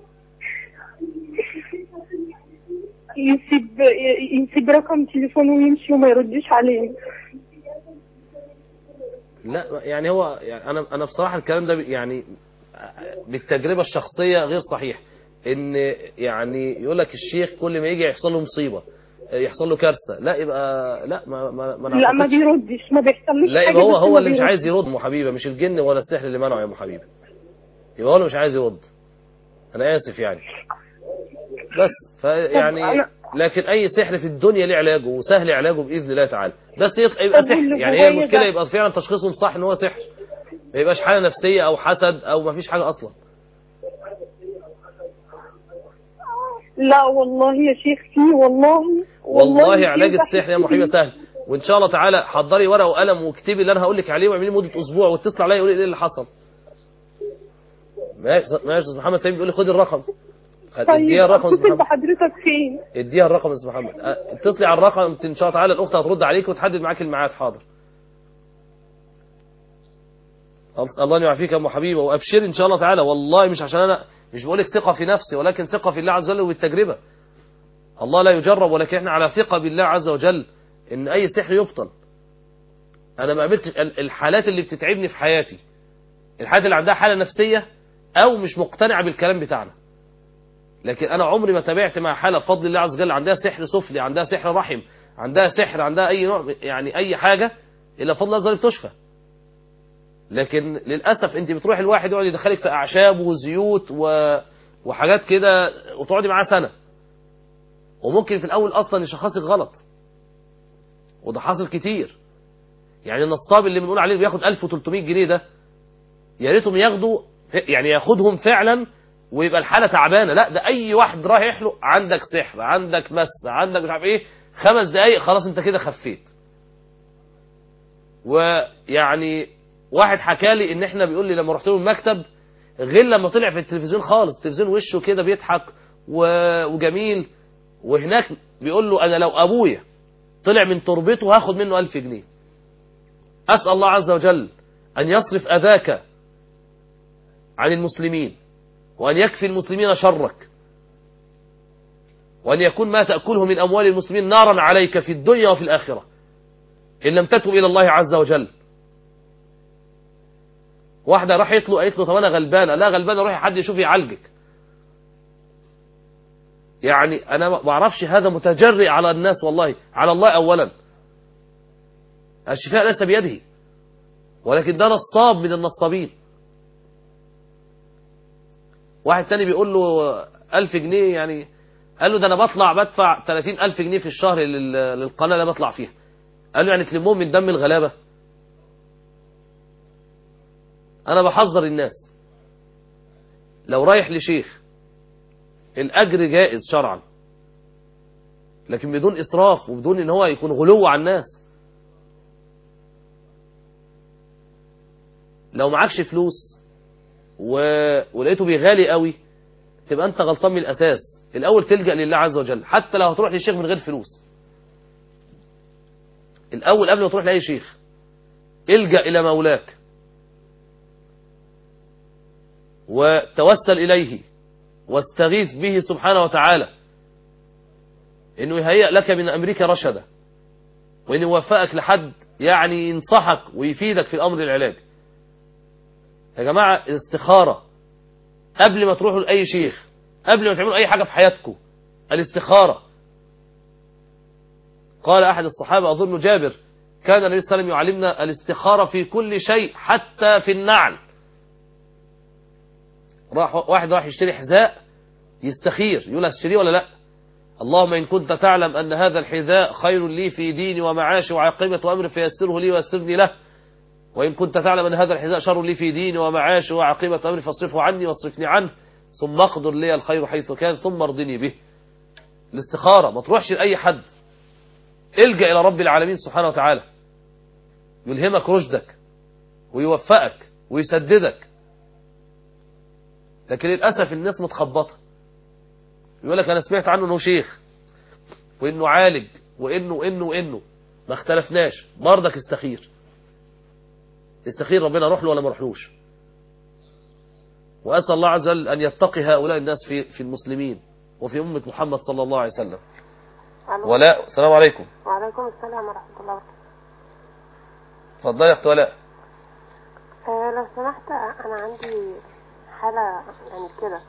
يسيب يسيب رقم تليفونه ويمشي وما يردش عليه لا يعني هو يعني انا انا بصراحه الكلام ده يعني بالتجربه الشخصيه غير صحيح ان يعني يقول لك الشيخ كل ما يجي يحصل له مصيبه يحصل له كارثه لا يبقى لا ما ما, ما لا ما نعتقدش. بيردش ما بيحصلش لا حاجة يبقى هو بس هو ما اللي مش بيردش. عايز يرد ام حبيبه مش الجن ولا السحر اللي منعه يا ام حبيبه يبقى هو اللي مش عايز يرد انا اسف يعني بس فيعني أنا- لكن اي سحر في الدنيا ليه علاجه وسهل علاجه باذن الله تعالى بس يط- يبقى طب سحر واللي يعني هي جوايا المشكله ده؟ يبقى فعلا تشخيصهم صح ان هو سحر ما يبقاش حاله نفسيه او حسد او ما فيش حاجه اصلا لا والله يا شيخ في والله والله في علاج بحث السحر يا ام حبيبه فيه. سهل وان شاء الله تعالى حضري ورقه وقلم واكتبي اللي انا هقول لك عليه واعملي مده اسبوع واتصل عليا قولي ايه اللي حصل ماشي ماشي استاذ محمد سعيد بيقول لي خدي الرقم خد- طيب اديها الرقم يا استاذ اتصل محمد بحضرتك فين اديها الرقم يا استاذ محمد اه، اتصلي على الرقم ان شاء الله تعالى الاخت هترد عليك وتحدد معاك الميعاد حاضر الله يعافيك يا ام حبيبه وابشري ان شاء الله تعالى والله مش عشان انا مش بقول لك ثقه في نفسي ولكن ثقه في الله عز وجل والتجربه الله لا يجرب ولكن احنا على ثقه بالله عز وجل ان اي سحر يبطل انا ما قابلتش ال- الحالات اللي بتتعبني في حياتي الحالات اللي عندها حاله نفسيه او مش مقتنعه بالكلام بتاعنا لكن انا عمري ما تابعت مع حاله بفضل الله عز وجل عندها سحر سفلي عندها سحر رحم عندها سحر عندها اي نوع يعني اي حاجه الا بفضل الله عز وجل بتشفى لكن للاسف انت بتروح الواحد يقعد يدخلك في اعشاب وزيوت و... وحاجات كده وتقعدي معاه سنه وممكن في الاول اصلا يشخصك غلط وده حاصل كتير يعني النصاب اللي بنقول عليه بياخد 1300 جنيه ده يا ريتهم ياخدوا يعني ياخدهم فعلا ويبقى الحاله تعبانه لا ده اي واحد رايح يحلق عندك سحر عندك مس عندك مش عارف ايه خمس دقايق خلاص انت كده خفيت ويعني واحد حكى لي ان احنا بيقول لي لما رحت له المكتب غير لما طلع في التلفزيون خالص التلفزيون وشه كده بيضحك و- وجميل وهناك بيقول له انا لو ابويا طلع من تربته هاخد منه ألف جنيه أسأل الله عز وجل أن يصرف أذاك عن المسلمين وأن يكفي المسلمين شرك وأن يكون ما تأكله من أموال المسلمين نارا عليك في الدنيا وفي الآخرة إن لم تتب إلى الله عز وجل واحدة راح يطلق قالت له طب أنا غلبانة لا غلبانة روحي حد يشوف يعالجك يعني أنا ما بعرفش هذا متجرئ على الناس والله على الله أولا الشفاء ليس بيده ولكن ده نصاب من النصابين واحد تاني بيقول له ألف جنيه يعني قال له ده أنا بطلع بدفع 30 ألف جنيه في الشهر لل- للقناة اللي بطلع فيها قال له يعني تلمهم من دم الغلابة أنا بحذر الناس لو رايح لشيخ الأجر جائز شرعا لكن بدون إسراف وبدون إن هو يكون غلو على الناس لو معكش فلوس و... ولقيته بيغالي قوي تبقى انت غلطان من الاساس الاول تلجا لله عز وجل حتى لو هتروح للشيخ من غير فلوس الاول قبل ما تروح لاي شيخ الجا الى مولاك وتوسل اليه واستغيث به سبحانه وتعالى انه يهيئ لك من امرك رشدا وان يوفقك لحد يعني ينصحك ويفيدك في الامر العلاج يا جماعة الاستخارة قبل ما تروحوا لأي شيخ قبل ما تعملوا أي حاجة في حياتكم الاستخارة قال أحد الصحابة أظن جابر كان النبي صلى الله عليه وسلم يعلمنا الاستخارة في كل شيء حتى في النعل راح واحد راح يشتري حذاء يستخير يقول اشتريه ولا لا اللهم إن كنت تعلم أن هذا الحذاء خير لي في ديني ومعاشي وعاقبة أمري فيسره لي ويسرني له وإن كنت تعلم أن هذا الحذاء شر لي في ديني ومعاشي وعاقبة أمري فاصرفه عني واصرفني عنه ثم اقدر لي الخير حيث كان ثم ارضني به الاستخارة ما تروحش لأي حد الجأ إلى رب العالمين سبحانه وتعالى يلهمك رشدك ويوفقك ويسددك لكن للأسف الناس متخبطة يقول لك أنا سمعت عنه أنه شيخ وإنه عالج وإنه وإنه وإنه ما اختلفناش برضك استخير استخير ربنا روح له ولا ما روحلوش وأسأل الله عز وجل أن يتقي هؤلاء الناس في في المسلمين وفي أمة محمد صلى الله عليه وسلم ألو. ولاء السلام عليكم وعليكم السلام ورحمة الله وبركاته اتفضلي يا أخت ولاء آه لو سمحت أنا عندي حالة يعني كده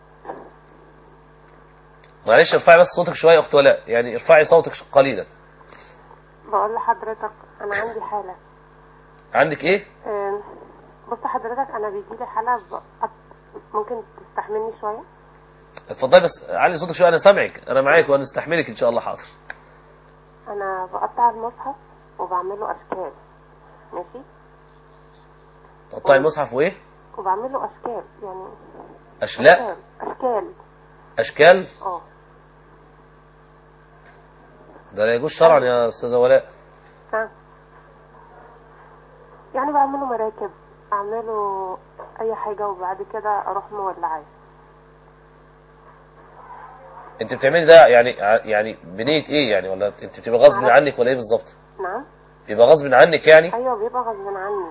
معلش ارفعي بس صوتك شوية يا أخت ولاء يعني ارفعي صوتك قليلا بقول لحضرتك أنا عندي حالة عندك إيه؟ آه بص حضرتك أنا بيجيلي حالة بقط... ممكن تستحملني شوية اتفضلي بس علي صوتك شوية أنا سامعك أنا معاك وهنستحملك إن شاء الله حاضر أنا بقطع المصحف وبعمله أشكال ماشي تقطعي المصحف وإيه؟ وبعمله أشكال يعني أشلاء أشكال أشكال اه ده لا يجوز شرعا يا أستاذة ولاء ها. يعني بعمله مراكب أعمله أي حاجة وبعد كده أروح مولعاه أنت بتعملي ده يعني يعني بنية إيه يعني ولا أنت بتبقى غصب معرفش. عنك ولا إيه بالظبط؟ نعم بيبقى غصب عنك يعني؟ أيوة بيبقى غصب عني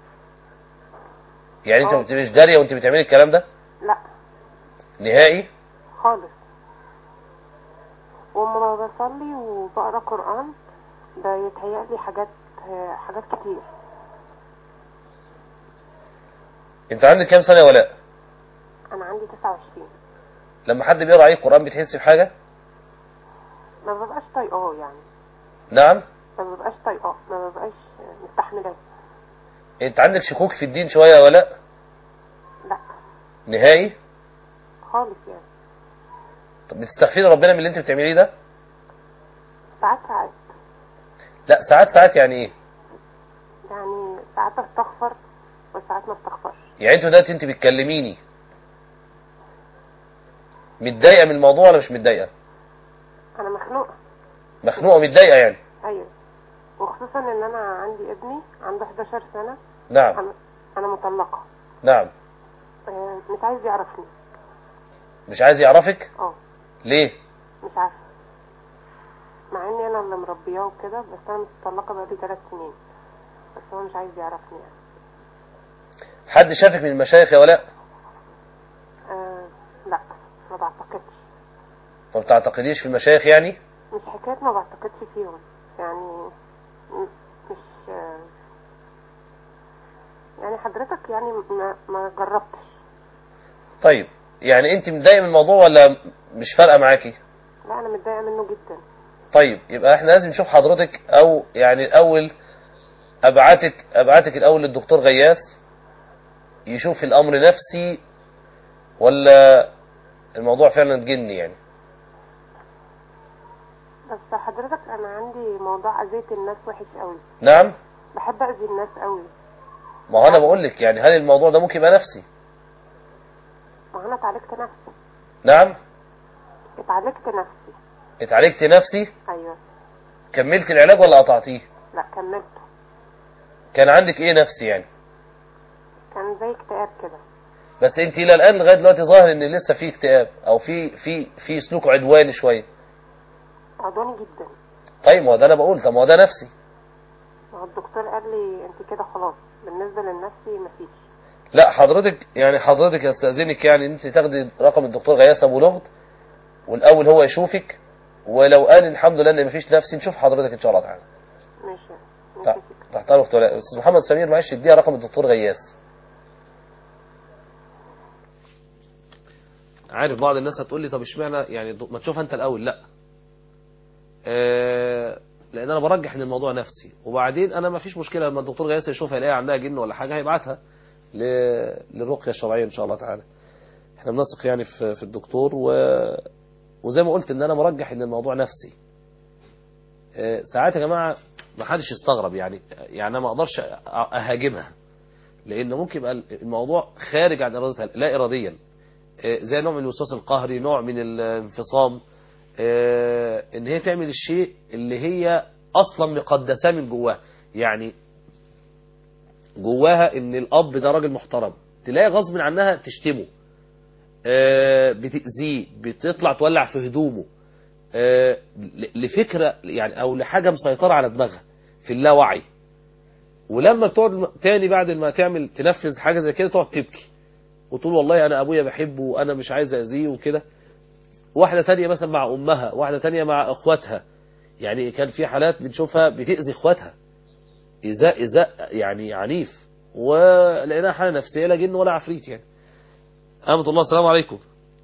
يعني أنت آه. ما بتبقيش دارية وأنت بتعملي الكلام ده؟ لا نهائي؟ خالص وأما بصلي وبقرا قرآن بيتهيألي حاجات آه، حاجات كتير انت عندك كام سنة يا ولاء انا عندي 29 لما حد بيقرأ عليك قرآن بتحس بحاجة ما ببقاش طايقاه يعني نعم ما ببقاش طايقاه ما ببقاش مستحملاه انت عندك شكوك في الدين شوية يا ولاء لا نهائي خالص يعني طب بتستغفري ربنا من اللي انت بتعمليه ده ساعات ساعات لا ساعات ساعات يعني ايه يعني ساعات استغفر وساعات ما استغفرش يعني انت دلوقتي انت بتكلميني متضايقة من الموضوع ولا مش متضايقة انا مخنوقه مخنوقة متضايقة يعني ايوه وخصوصا ان انا عندي ابني عنده 11 سنه نعم انا انا مطلقه نعم آه، مش عايز يعرفني مش عايز يعرفك اه ليه مش عارفه مع اني انا اللي مربياه وكده بس انا مطلقه بقالي ثلاث سنين بس هو مش عايز يعرفني يعني حد شافك من المشايخ يا ولاء آه لا ما بعتقدش ما بتعتقديش في المشايخ يعني مش حكايه ما بعتقدش فيهم يعني م- مش آه، يعني حضرتك يعني ما, ما جربتش طيب يعني انت متضايقة من الموضوع ولا مش فارقة معاكي لا انا متضايقه منه جدا طيب يبقى احنا لازم نشوف حضرتك او يعني الاول ابعتك ابعتك الاول للدكتور غياس يشوف الامر نفسي ولا الموضوع فعلا جني يعني بس حضرتك انا عندي موضوع اذية الناس وحش قوي نعم بحب اذي الناس قوي ما هو انا بقول لك يعني هل الموضوع ده ممكن يبقى نفسي ما هو انا اتعالجت نفسي نعم اتعالجت نفسي اتعالجت نفسي ايوه كملت العلاج ولا قطعتيه لا كملته كان عندك ايه نفسي يعني كان زي اكتئاب كده بس انت الى الان لغايه دلوقتي ظاهر ان لسه في اكتئاب او في في في سلوك عدواني شويه عضوني جدا طيب ما هو ده انا بقول طب ما هو ده نفسي ما هو الدكتور قال لي انت كده خلاص بالنسبه للنفسي مفيش لا حضرتك يعني حضرتك استاذنك يعني ان انت تاخدي رقم الدكتور غياث ابو لغد والاول هو يشوفك ولو قال الحمد لله ان مفيش نفسي نشوف حضرتك ان شاء الله تعالى ماشي تحت تحت امرك ولا- استاذ محمد سمير معلش اديها رقم الدكتور غياث عارف بعض الناس هتقول لي طب اشمعنى يعني دو- ما تشوفها انت الاول لا آه لان انا برجح ان الموضوع نفسي وبعدين انا ما فيش مشكله لما الدكتور غياث يشوفها يلاقي عندها جن ولا حاجه هيبعتها ل- للرقيه الشرعيه ان شاء الله تعالى احنا بنثق يعني في في الدكتور و وزي ما قلت ان انا مرجح ان الموضوع نفسي آه، ساعات يا جماعه ما حدش يستغرب يعني يعني انا ما اقدرش أ- اهاجمها لان ممكن يبقى الموضوع خارج عن ارادتها لا اراديا آه، زي نوع من الوسواس القهري نوع من الانفصام آه، ان هي تعمل الشيء اللي هي اصلا مقدساه من جواها يعني جواها ان الاب ده راجل محترم تلاقي غصب عنها تشتمه آه، بتأذيه بتطلع تولع في هدومه آه، ل- لفكرة يعني او لحاجة مسيطرة على دماغها في اللاوعي ولما بتقعد تاني بعد ما تعمل تنفذ حاجة زي كده تقعد تبكي وتقول والله انا ابويا بحبه وانا مش عايز اذيه وكده واحدة تانية مثلا مع امها واحدة تانية مع اخواتها يعني كان في حالات بنشوفها بتأذي اخواتها إزاء إزاء يعني عنيف ولقيناها حالة نفسية لا جن ولا عفريت يعني أمة الله السلام عليكم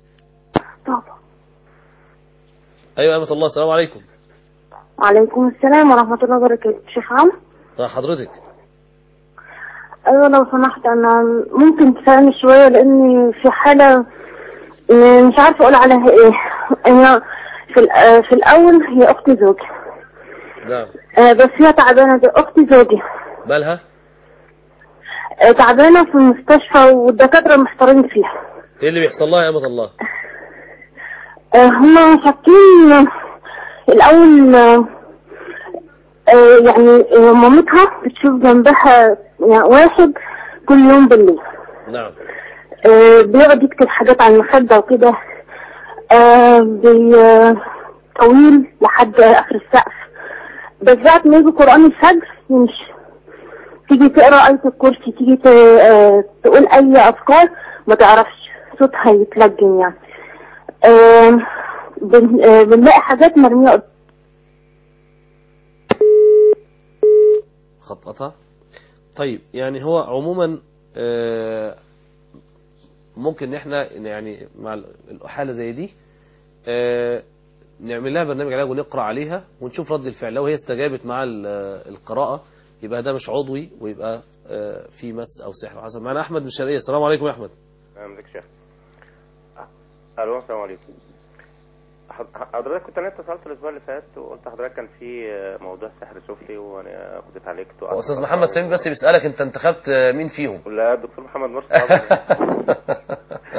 أيوة أمة الله السلام عليكم وعليكم السلام ورحمة الله وبركاته شيخ عمرو مع حضرتك أيوة لو سمحت أنا ممكن تسألني شوية لأني في حالة م- مش عارفة أقول عليها إيه أنا في, الأ- في الأول هي أختي زوجي نعم آه، بس هي تعبانة دي أختي زوجي مالها آه، تعبانة في المستشفى والدكاترة محتارين فيها إيه اللي بيحصل لها يا أمة الله آه، هما شاكين الأول آه، آه، يعني آه، مامتها بتشوف جنبها يعني واحد كل يوم بالليل نعم آه، بيقعد يكتب حاجات على المخدة وكده آه، بي آه، طويل لحد آخر السقف بس بعد ما يجي قرآن الفجر يمشي تيجي تقرا آية الكرسي تيجي ت- آه، تقول أي أذكار ما تعرفش صوتها يتلجم يعني آه، بن- آه، بنلاقي حاجات مرمية قد- الخط قطع طيب يعني هو عموما آه، ممكن ان احنا يعني مع الحالة زي دي آه، نعمل لها برنامج علاج ونقرأ عليها ونشوف رد الفعل لو هي استجابت مع ال- القراءة يبقى ده مش عضوي ويبقى آه، في مس او سحر حسب معنا احمد من الشرقية السلام عليكم يا احمد نعم ازيك يا شيخ الو السلام عليكم حض- حضرتك كنت انا اتصلت الاسبوع اللي فات وقلت حضرتك كان في موضوع سحر سفلي وانا كنت اتعالجت هو استاذ محمد سامي بس بيسألك انت انتخبت آه، مين فيهم لا الدكتور محمد مرسي طبعا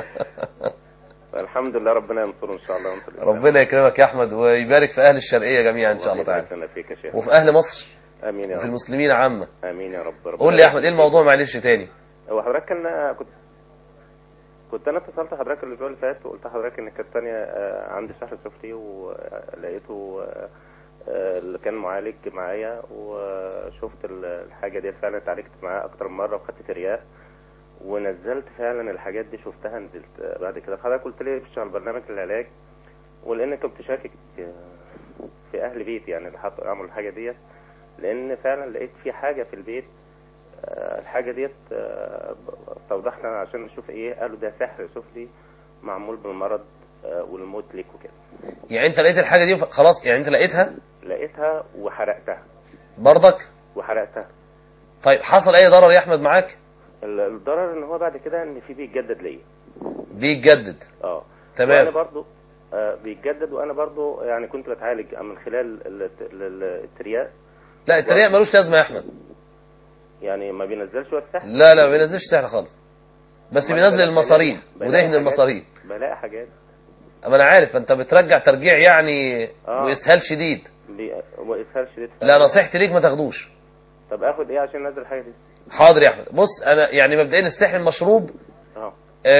الحمد لله ربنا ينصره ان شاء الله وينصر الإسلام. ربنا يكرمك يا احمد ويبارك في اهل الشرقية جميعا ان شاء الله تعالى يبارك لنا فيك يا شيخ وفي اهل مصر امين يا وفي رب المسلمين عامة امين يا رب ربنا قول لي يا احمد ايه يبارك الموضوع معلش تاني هو حضرتك كان كنت كنت انا اتصلت حضرتك الاسبوع اللي فات وقلت لحضرتك ان كانت تانية آه، عندي سحر سفلي ولقيته آه، آه، اللي كان معالج معايا وشفت ال- الحاجة دي فعلا اتعالجت معاه اكتر من مرة وخدت ترياق ونزلت فعلا الحاجات دي شفتها نزلت آه، بعد كده حضرتك قلت لي مش على برنامج العلاج ولان كنت شاكك آه، في اهل بيتي يعني اللي حطوا يعملوا الحاجة ديت لان فعلا لقيت في حاجة في البيت آه، الحاجة ديت آه، استوضحنا عشان نشوف ايه قالوا ده سحر سفلي معمول بالمرض آه، والموت ليك وكده يعني انت لقيت الحاجة دي خلاص يعني انت لقيتها لقيتها وحرقتها برضك وحرقتها طيب حصل اي ضرر يا احمد معاك ال- الضرر ان هو بعد كده ان في بيتجدد ليا بيتجدد اه تمام. وانا برضو آه، بيتجدد وانا برضو يعني كنت بتعالج من خلال ال- ال- ال- الترياق لا التريق ملوش لازمة يا احمد يعني ما بينزلش وقت سحر لا لا ما بينزلش سحر خالص بس أمال بينزل بلاقي- المصارين بلاقي ودهن حاجات- المصارين بلاقي حاجات اما انا عارف انت بترجع ترجيع يعني آه. واسهال شديد بي... واسهال شديد لا نصيحتي ليك ما تاخدوش طب اخد ايه عشان انزل الحاجه دي حاضر يا احمد بص انا يعني مبدئيا السحر المشروب اه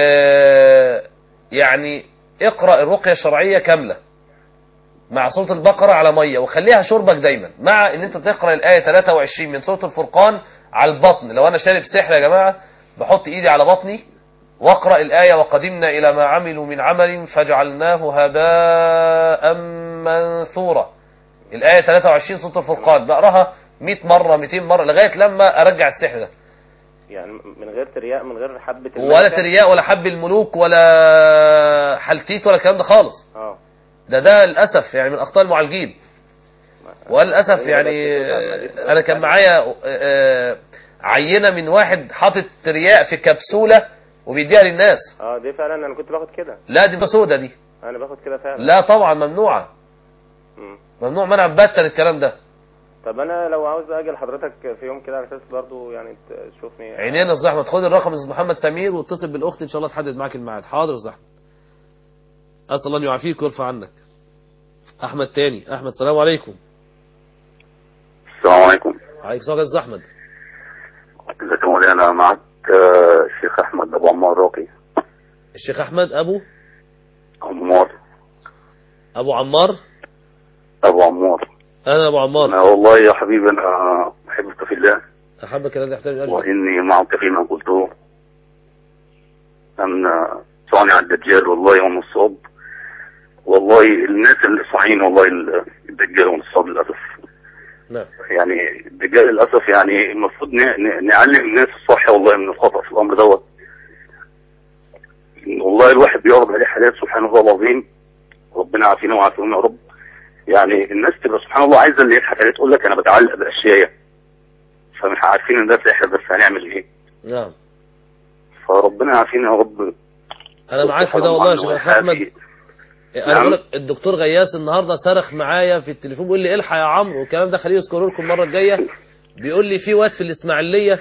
آه يعني اقرا الرقيه الشرعيه كامله مع سوره البقره على ميه وخليها شربك دايما مع ان انت تقرا الايه 23 من سوره الفرقان على البطن لو انا شارب سحر يا جماعه بحط ايدي على بطني واقرا الايه وقدمنا الى ما عملوا من عمل فجعلناه هباء منثورا الايه 23 سوره الفرقان بقراها 100 مره 200 مره لغايه لما ارجع السحر ده يعني من غير ترياق من غير حبه ولا الملكة. ترياق ولا حب الملوك ولا حلتيت ولا الكلام ده خالص اه ده ده للاسف يعني من اخطاء المعالجين وللاسف يعني آه، انا كان معايا آه، عينه من واحد حاطط ترياق في كبسوله وبيديها للناس اه دي فعلا انا كنت باخد كده لا دي سودة دي انا باخد كده فعلا لا طبعا ممنوعه مم. ممنوع منع باتا الكلام ده طب انا لو عاوز اجي لحضرتك في يوم كده على اساس برضو يعني تشوفني عينينا الزحمه خد الرقم استاذ محمد سمير واتصل بالاخت ان شاء الله تحدد معاك الميعاد حاضر الزحمه اسال الله ان يعافيك ويرفع عنك احمد تاني احمد السلام عليكم السلام عليكم عليكم السلام يا استاذ احمد ازيك يا مولانا معك آه، الشيخ احمد ابو عمار راقي الشيخ احمد ابو عمار ابو عمار ابو عمار انا ابو عمار انا والله يا حبيبي انا بحبك في الله احبك الذي يحتاج اجل واني معك فيما قلته ان صانع الدجال والله والنصاب والله الناس اللي صحيين والله الدجال والنصاب للاسف نعم يعني الدجال للاسف يعني المفروض ن- ن- نعلم الناس الصح والله من الخطا في الامر دوت والله الواحد بيعرض عليه حالات سبحان الله العظيم ربنا عافينا وعافيهم يا رب يعني الناس تبقى سبحان الله عايزه اللي يضحك عليه تقول لك انا بتعلق باشياء فمش عارفين ان ده سحر بس هنعمل ايه نعم فربنا عافينا يا رب انا معاك في ده والله يا شيخ احمد انا بقول لك الدكتور غياس النهارده صرخ معايا في التليفون بيقول لي الحق يا عمرو والكلام ده خليه يذكره لكم المره الجايه بيقول لي في واد في الاسماعيليه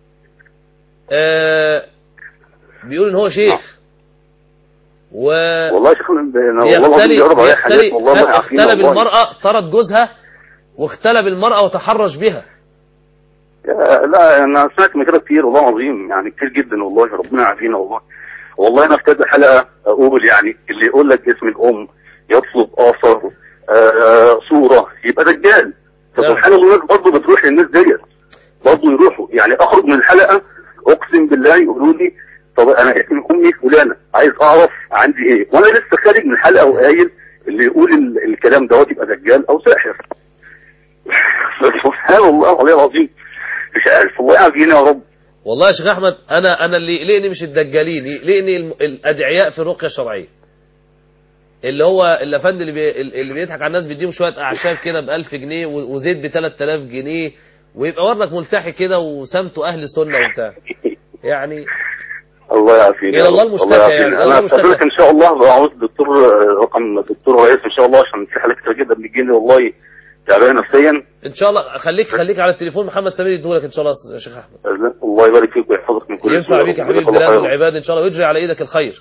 آه بيقول ان هو شيخ و والله يا شيخ انا والله العظيم يختلي بيعرض عليا حاجات يختلي والله ما عارفين اختلى والله. بالمرأة طرد جوزها واختلى بالمرأة وتحرش بها يا- لا انا سمعت من كده كتير والله العظيم يعني كتير جدا والله ربنا يعافينا والله والله انا في كذا حلقه اقول يعني اللي يقول لك اسم الام يطلب اثر آه صوره يبقى دجال فسبحان الله الناس برضه بتروح للناس ديت برضه يروحوا يعني اخرج من الحلقه اقسم بالله يقولوا لي طب انا اسم امي فلانه عايز اعرف عندي ايه وانا لسه خارج من الحلقه وقايل اللي يقول ال- الكلام دوت يبقى دجال او ساحر سبحان الله العلي العظيم مش عارف الله يعافينا يا رب والله يا شيخ احمد انا انا اللي يقلقني مش الدجالين يقلقني الم- الادعياء في الرقيه الشرعيه اللي هو الافندي اللي بي اللي بيضحك على الناس بيديهم شويه اعشاب كده ب 1000 جنيه و- وزيت ب 3000 جنيه ويبقى ورنك ملتحي كده وسمته اهل سنه وبتاع يعني الله يعافينا إلى الله يا رب. المشتكى يعافينا. يعني، الله انا المشتكى. استقبلك ان شاء الله بعوز دكتور رقم دكتور رئيس ان شاء الله عشان في حالات كتير جدا بتجيني والله تعبانه نفسيا ان شاء الله خليك خليك على التليفون محمد سمير يديهولك ان شاء الله يا شيخ احمد الله يبارك فيك ويحفظك من كل ينفع سوء. بيك يا جزاك حبيب الله البلاد خيرا. والعباد ان شاء الله ويجري على ايدك الخير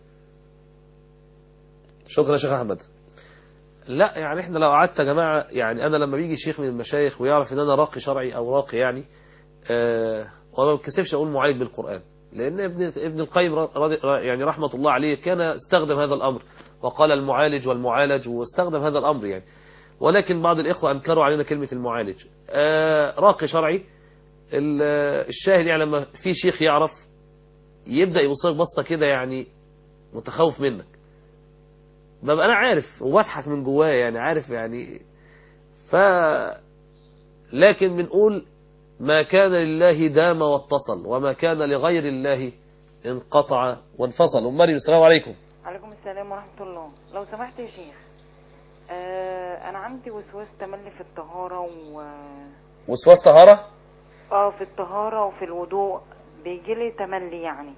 شكرا يا شيخ احمد لا يعني احنا لو قعدت يا جماعه يعني انا لما بيجي شيخ من المشايخ ويعرف ان انا راقي شرعي او راقي يعني آه وما بتكسفش اقول معالج بالقران لان ابن ابن القيم رضي يعني رحمه الله عليه كان استخدم هذا الامر وقال المعالج والمعالج واستخدم هذا الامر يعني ولكن بعض الاخوه انكروا علينا كلمه المعالج آه راقي شرعي ال- الشاهد يعني لما في شيخ يعرف يبدا يبصلك بصه كده يعني متخوف منك ببقى انا عارف وبضحك من جوايا يعني عارف يعني ف لكن بنقول ما كان لله دام واتصل وما كان لغير الله انقطع وانفصل ام مريم السلام عليكم عليكم السلام ورحمة الله لو سمحت يا شيخ آه أنا عندي وسواس تملي في الطهارة و وسواس طهاره اه في الطهارة وفي الوضوء بيجيلي تملي يعني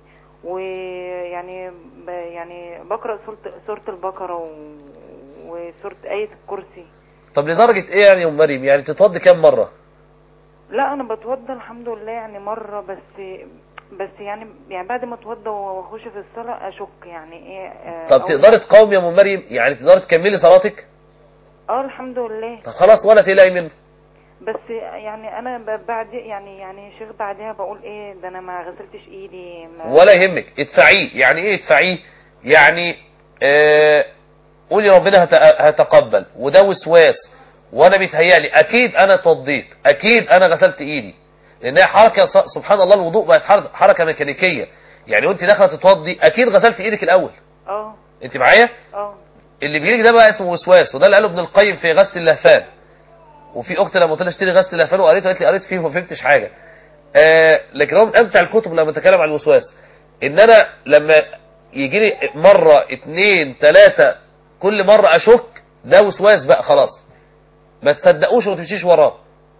ويعني ب... يعني بقرأ سورة سورة البقرة و... وسورة آية الكرسي طب لدرجه ايه يعني يا ام مريم يعني تتوضي كام مره لا أنا بتوضى الحمد لله يعني مرة بس بس يعني يعني بعد ما اتوضى واخش في الصلاة أشك يعني ايه آه طب أول- تقدري تقاومي يا ام مريم يعني تقدري تكملي صلاتك اه الحمد لله طب خلاص ولا تقلقي منه بس يعني انا ب- بعد يعني يعني شيخ بعدها بقول ايه ده انا ما غسلتش ايدي ما ولا يهمك ادفعيه يعني ايه ادفعيه يعني آه قولي ربنا هت- هتقبل وده وسواس وانا بيتهيألي اكيد انا اتوضيت اكيد انا غسلت ايدي لانها حركه س- سبحان الله الوضوء بقت حر- حركه ميكانيكيه يعني وانت داخله تتوضي اكيد غسلت ايدك الاول اه انت معايا اه اللي بيجيلك ده بقى اسمه وسواس وده اللي قاله ابن القيم في غسل اللهفان وفي اخت لما قلت لها اشتري غسل اللهفان وقريته قالت لي قريت فيه وما فهمتش حاجه آه لكن هو من امتع الكتب لما اتكلم عن الوسواس ان انا لما يجي لي مره اتنين تلاته كل مره اشك ده وسواس بقى خلاص ما تصدقوش وما تمشيش وراه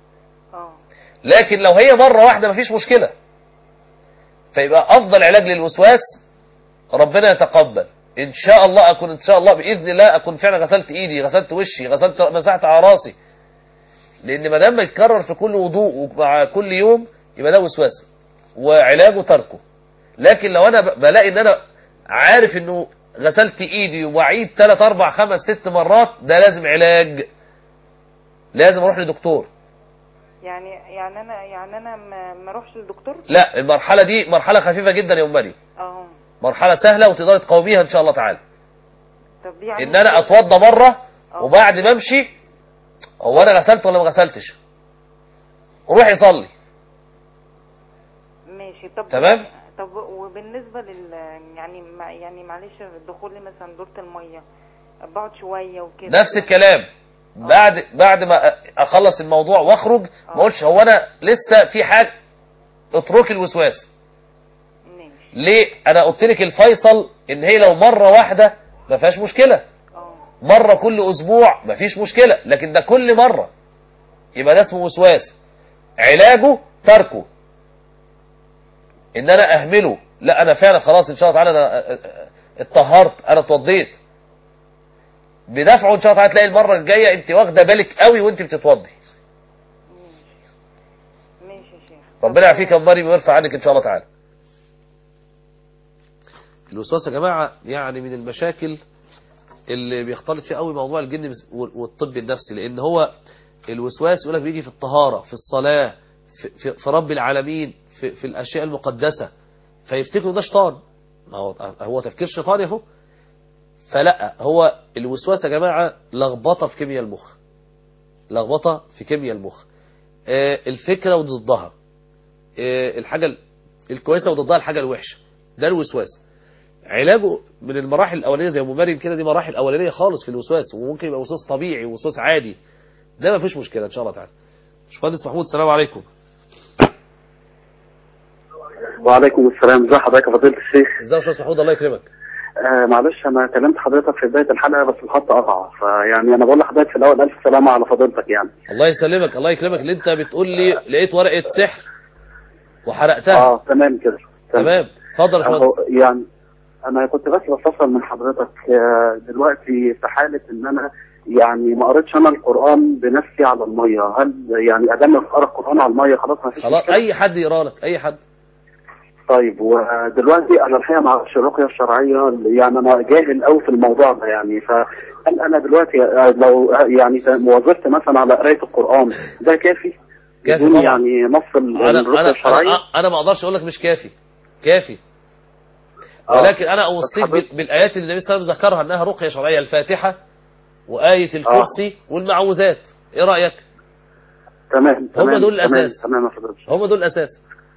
لكن لو هي مره واحده مفيش مشكله فيبقى افضل علاج للوسواس ربنا يتقبل ان شاء الله اكون ان شاء الله باذن الله اكون فعلا غسلت ايدي غسلت وشي غسلت مسحت على راسي لان ما دام ما يتكرر في كل وضوء ومع كل يوم يبقى ده وسواس وعلاجه تركه لكن لو انا ب- بلاقي ان انا عارف انه غسلت ايدي واعيد 3 4 5 6 مرات ده لازم علاج لازم اروح لدكتور يعني يعني انا يعني انا ما ما اروحش للدكتور لا المرحله دي مرحله خفيفه جدا يا ام مريم اه مرحله سهله وتقدري تقاوميها ان شاء الله تعالى طب يعني ان انا اتوضى مره وبعد ما امشي هو انا غسلت ولا ما غسلتش روحي صلي ماشي طب تمام. طب وبالنسبه لل يعني مع يعني معلش دخولي مثلا دورة الميه بقعد شويه وكده نفس الكلام بعد بعد ما اخلص الموضوع واخرج ما اقولش هو انا لسه في حاجه اتركي الوسواس ليه انا قلت لك الفيصل ان هي لو مره واحده ما فيهاش مشكله مره كل اسبوع ما فيش مشكله لكن ده كل مره يبقى ده اسمه وسواس علاجه تركه ان انا اهمله لا انا فعلا خلاص ان شاء الله تعالى انا اتطهرت انا اتوضيت بدفعه ان شاء الله تعالى تلاقي المره الجايه انت واخده بالك قوي وانت بتتوضي ماشي يا شيخ ربنا يعافيك يا أم مريم ويرفع عنك ان شاء الله تعالى الوسواس يا جماعه يعني من المشاكل اللي بيختلط فيه قوي موضوع الجن والطب النفسي لان هو الوسواس يقول لك بيجي في الطهاره في الصلاه في, في, في رب العالمين في, في الاشياء المقدسه فيفتكروا ده شيطان ما هو هو تفكير شيطاني اهو فلا هو الوسواس يا جماعه لخبطه في كيمياء المخ لخبطه في كيمياء المخ آه، الفكره وضدها آه، الحاجه الكويسه وضدها الحاجه الوحشه ده الوسواس علاجه من المراحل الاولانيه زي ام مريم كده دي مراحل اولانيه خالص في الوسواس وممكن يبقى وسواس طبيعي ووسواس عادي ده ما فيش مشكله ان شاء الله تعالى باشمهندس محمود السلام عليكم وعليكم السلام ازي حضرتك يا فضيله الشيخ ازاي يا استاذ محمود الله يكرمك آه معلش انا كلمت حضرتك في بدايه الحلقه بس الخط قطع فيعني انا بقول لحضرتك في الاول الف سلامه على فضيلتك يعني الله يسلمك الله يكرمك اللي انت بتقول لي لقيت ورقه سحر وحرقتها اه تمام كده تمام اتفضل يا أهو باشمهندس يعني انا كنت بس بستفسر من حضرتك آه، دلوقتي في حاله ان انا يعني ما قريتش انا القران بنفسي على الميه هل يعني ادام اقرا القران على الميه خلاص ما فيش خلاص مشكلة؟ اي حد يقرا لك اي حد طيب ودلوقتي انا الحقيقه ما اعرفش الرقيه الشرعيه يعني انا جاهل قوي في الموضوع ده يعني فهل انا دلوقتي آه، لو آه، يعني وظفت مثلا على قرايه القران ده كافي؟ كافي بدون طبعا. يعني نص ال- انا الرقيه انا الشرعيه؟ انا, أنا ما اقدرش اقول لك مش كافي كافي آه. ولكن انا اوصيك بال- بالايات اللي النبي صلى الله عليه وسلم ذكرها انها رقيه شرعيه الفاتحه وايه الكرسي والمعوذات ايه رايك تمام هم تمام دول تمام، الأساس. تمام يا فضيلة هم دول الاساس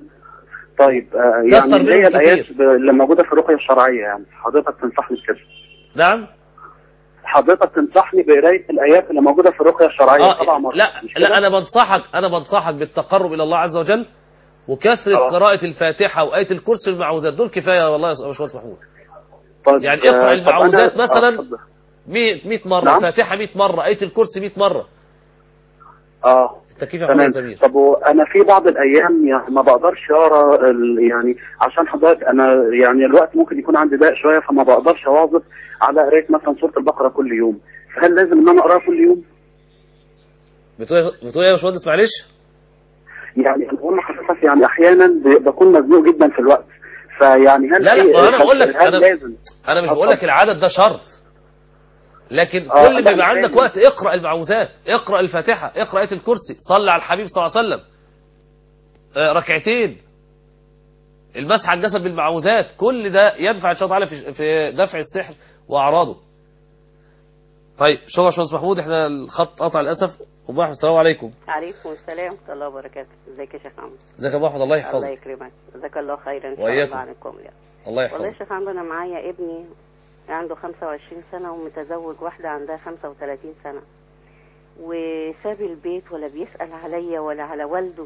طيب آه كتر يعني اللي هي منهم الايات كتير. ب- اللي موجوده في الرقيه الشرعيه يعني حضرتك تنصحني بكده نعم حضرتك تنصحني بقرايه الايات اللي موجوده في الرقيه الشرعيه آه طبعا مرة. لا مش كده؟ لا انا بنصحك انا بنصحك بالتقرب الى الله عز وجل وكثره آه. قراءه الفاتحه وايه الكرسي والمعوذات دول كفايه والله يا باشمهندس محمود طيب يعني آه، اقرا طب المعوذات أنا- مثلا آه، اتفضل. 100 100 مره نعم. الفاتحه 100 مره ايه الكرسي 100 مره اه التكييف يا تمام محمد سمير طب وانا في بعض الايام يعني ما بقدرش اقرا ال- يعني عشان حضرتك انا يعني الوقت ممكن يكون عندي ضيق شويه فما بقدرش اواظب على قرايه مثلا سوره البقره كل يوم فهل لازم ان انا اقراها كل يوم؟ بتقول إيه- بتقول ايه يا باشمهندس معلش يعني انا بقول لحضرتك يعني احيانا ب- بكون مزنوق جدا في الوقت فيعني هل لا لا في- ما انا بقول لك هل انا لازم انا مش آه، بقول لك اتفضل. العدد ده شرط لكن آه، كل لا، ما يبقى مش عندك فاهم. وقت اقرا المعوذات اقرا الفاتحه اقرا ايه الكرسي صلي على الحبيب صلى الله عليه وسلم آه، ركعتين المسح على الجسد بالمعوذات كل ده ينفع ان شاء الله تعالى في- في دفع السحر واعراضه طيب شكرا يا باشمهندس محمود احنا الخط قطع للاسف ام احمد السلام عليكم عليكم السلام ورحمة الله وبركاته ازيك يا شيخ عمرو ازيك يا ابو احمد الله الله يحفظك يكرمك جزاك الله خيرا ان شاء وإياكم. الله عنكم يعني. الله والله يا يحفظك شيخ عمرو انا معايا ابني عنده 25 سنة ومتزوج واحدة عندها 35 سنة وساب البيت ولا بيسأل عليا ولا على والده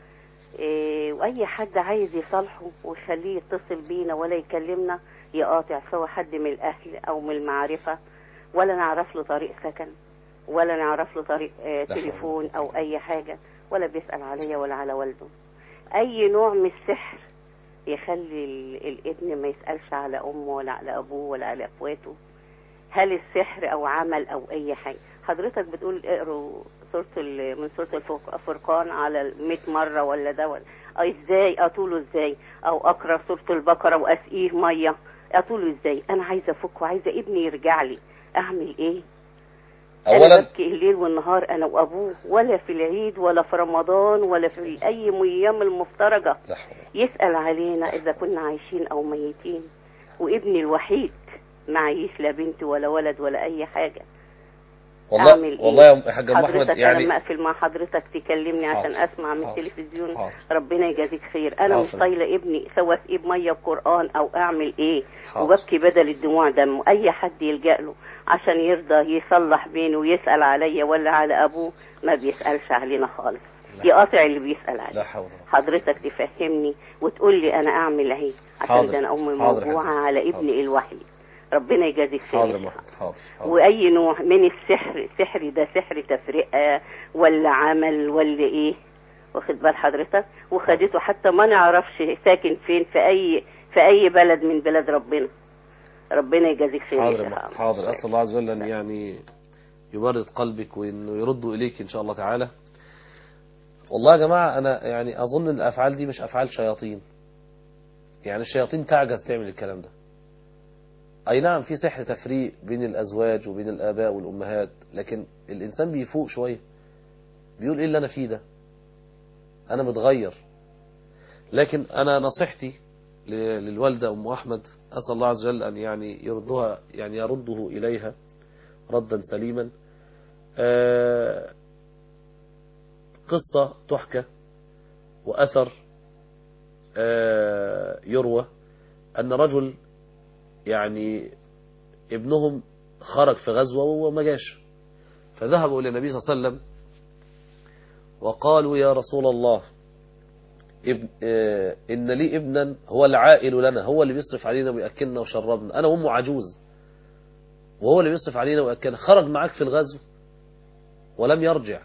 إيه واي حد عايز يصالحه ويخليه يتصل بينا ولا يكلمنا يقاطع سواء حد من الاهل او من المعرفة ولا نعرف له طريق سكن ولا نعرف له طريق آه لا حول تليفون او اي حاجة ولا بيسأل عليا ولا على والده اي نوع من السحر يخلي ال- الابن ما يسألش على امه ولا على ابوه ولا على اخواته هل السحر او عمل او اي حاجه حضرتك بتقول اقروا سوره ال- من سوره الفرق- الفرقان على ال 100 مره ولا ده ولا أو ازاي اطوله ازاي او اقرا سوره البقره واسقيه ميه اطوله ازاي انا عايزه افك وعايزه ابني يرجع لي اعمل ايه انا اولا ببكي الليل والنهار انا وابوه ولا في العيد ولا في رمضان ولا في اي ايام المفترجه يسال علينا اذا كنا عايشين او ميتين وابني الوحيد معيش لا بنت ولا ولد ولا اي حاجه والله أعمل إيه؟ والله يا حاج ام احمد حضرتك يعني لما اقفل مع حضرتك تكلمني عشان حاضر. اسمع من حاضر. التلفزيون حاضر. ربنا يجازيك خير انا مش حاضر. طايله ابني سواء اسقيه بميه بقران او اعمل ايه حاضر. وببكي بدل الدموع دم اي حد يلجا له عشان يرضى يصلح بينه ويسال عليا ولا على ابوه ما بيسالش علينا خالص يقاطع اللي بيسال عليه لا حول ولا حضرتك تفهمني وتقول لي انا اعمل ايه عشان حاضر. ده انا ام حاضر يا موجوعه على ابني الوحيد ربنا يجازيك خير حاضر يا محمد حاضر حاضر. واي نوع من السحر السحر ده سحر تفرقه ولا عمل ولا ايه واخد بال حضرتك وخدته حتى ما نعرفش ساكن فين في اي في اي بلد من بلاد ربنا ربنا يجازيك خير يا حاضر يا شيخ محمد عمرو. حاضر اسال الله عز وجل ان يعني يبرد قلبك وانه يرده اليك ان شاء الله تعالى والله يا جماعه انا يعني اظن ان الافعال دي مش افعال شياطين يعني الشياطين تعجز تعمل الكلام ده اي نعم في سحر تفريق بين الازواج وبين الاباء والامهات لكن الانسان بيفوق شويه بيقول ايه اللي انا فيه ده انا متغير لكن انا نصيحتي ل- للوالده ام احمد اسال الله عز وجل ان يعني يردها يعني يرده اليها ردا سليما آه، قصه تحكى واثر آه، يروى ان رجل يعني ابنهم خرج في غزوه وما جاش فذهبوا الى النبي صلى الله عليه وسلم وقالوا يا رسول الله ابن آه إن لي ابنا هو العائل لنا هو اللي بيصرف علينا ويأكلنا وشربنا أنا وأمه عجوز وهو اللي بيصرف علينا ويأكلنا خرج معاك في الغزو ولم يرجع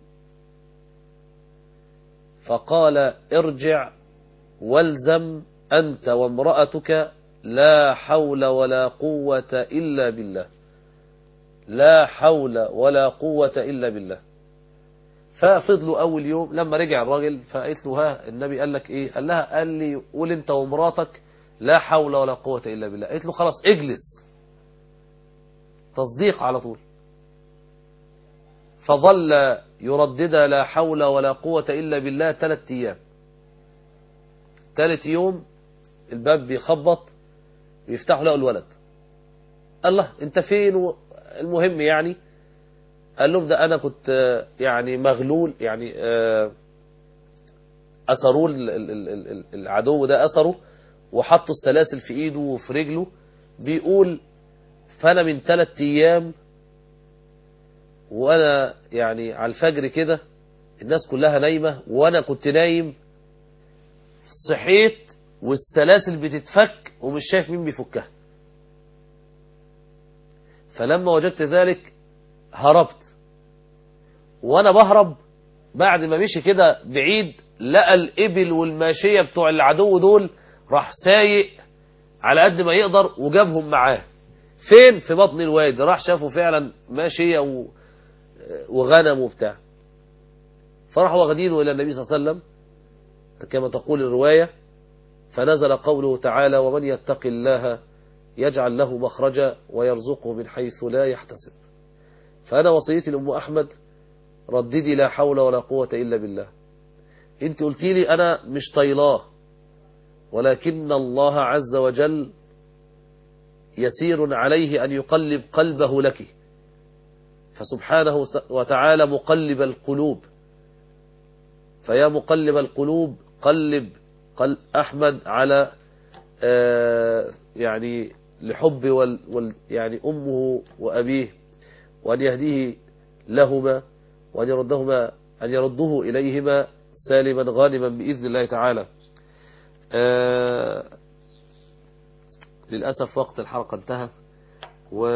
فقال ارجع والزم أنت وامرأتك لا حول ولا قوة إلا بالله لا حول ولا قوة إلا بالله ففضلوا أول يوم لما رجع الراجل فقالت له ها النبي قال لك إيه قال لها قال لي قول أنت ومراتك لا حول ولا قوة إلا بالله قالت له خلاص اجلس تصديق على طول فظل يردد لا حول ولا قوة إلا بالله ثلاث أيام ثالث يوم الباب بيخبط بيفتحوا لقوا الولد الله انت فين المهم يعني قال لهم ده انا كنت يعني مغلول يعني اثروا العدو ده اثره وحطوا السلاسل في ايده وفي رجله بيقول فانا من ثلاث ايام وانا يعني على الفجر كده الناس كلها نايمة وانا كنت نايم صحيت والسلاسل بتتفك ومش شايف مين بيفكها فلما وجدت ذلك هربت وانا بهرب بعد ما مشي كده بعيد لقى الابل والماشية بتوع العدو دول راح سايق على قد ما يقدر وجابهم معاه فين في بطن الوادي راح شافوا فعلا ماشية و... وغنم وبتاع فراحوا واخدينه إلى النبي صلى الله عليه وسلم كما تقول الرواية فنزل قوله تعالى ومن يتق الله يجعل له مخرجا ويرزقه من حيث لا يحتسب فأنا وصيتي لأم أحمد رددي لا حول ولا قوة إلا بالله انت قلتي لي أنا مش طيلاه ولكن الله عز وجل يسير عليه أن يقلب قلبه لك فسبحانه وتعالى مقلب القلوب فيا مقلب القلوب قلب قلب أحمد على آه يعني لحب وال وال يعني أمه وأبيه وأن يهديه لهما وأن يردهما أن يرده إليهما سالما غانما بإذن الله تعالى آه للأسف وقت الحلقة انتهى و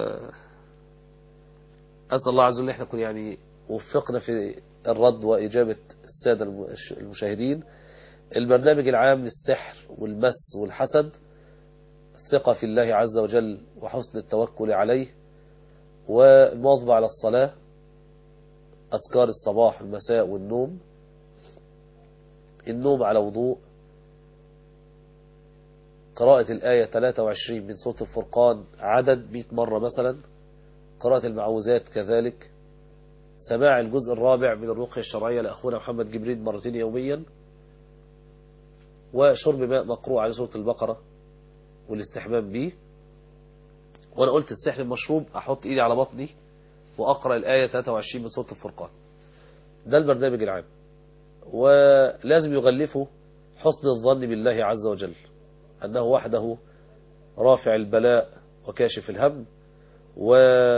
أسأل الله عز وجل احنا نكون يعني وفقنا في الرد وإجابة السادة المشاهدين البرنامج العام للسحر والمس والحسد الثقة في الله عز وجل وحسن التوكل عليه والمواظبة على الصلاة أذكار الصباح والمساء والنوم النوم على وضوء قراءة الآية 23 من سورة الفرقان عدد 100 مرة مثلا قراءة المعوذات كذلك سماع الجزء الرابع من الرقية الشرعية لأخونا محمد جبريل مرتين يوميا وشرب ماء مقروء على سورة البقرة والاستحمام به وأنا قلت السحر المشروب أحط إيدي على بطني وأقرأ الآية 23 من سورة الفرقان ده البرنامج العام ولازم يغلفه حسن الظن بالله عز وجل أنه وحده رافع البلاء وكاشف الهم و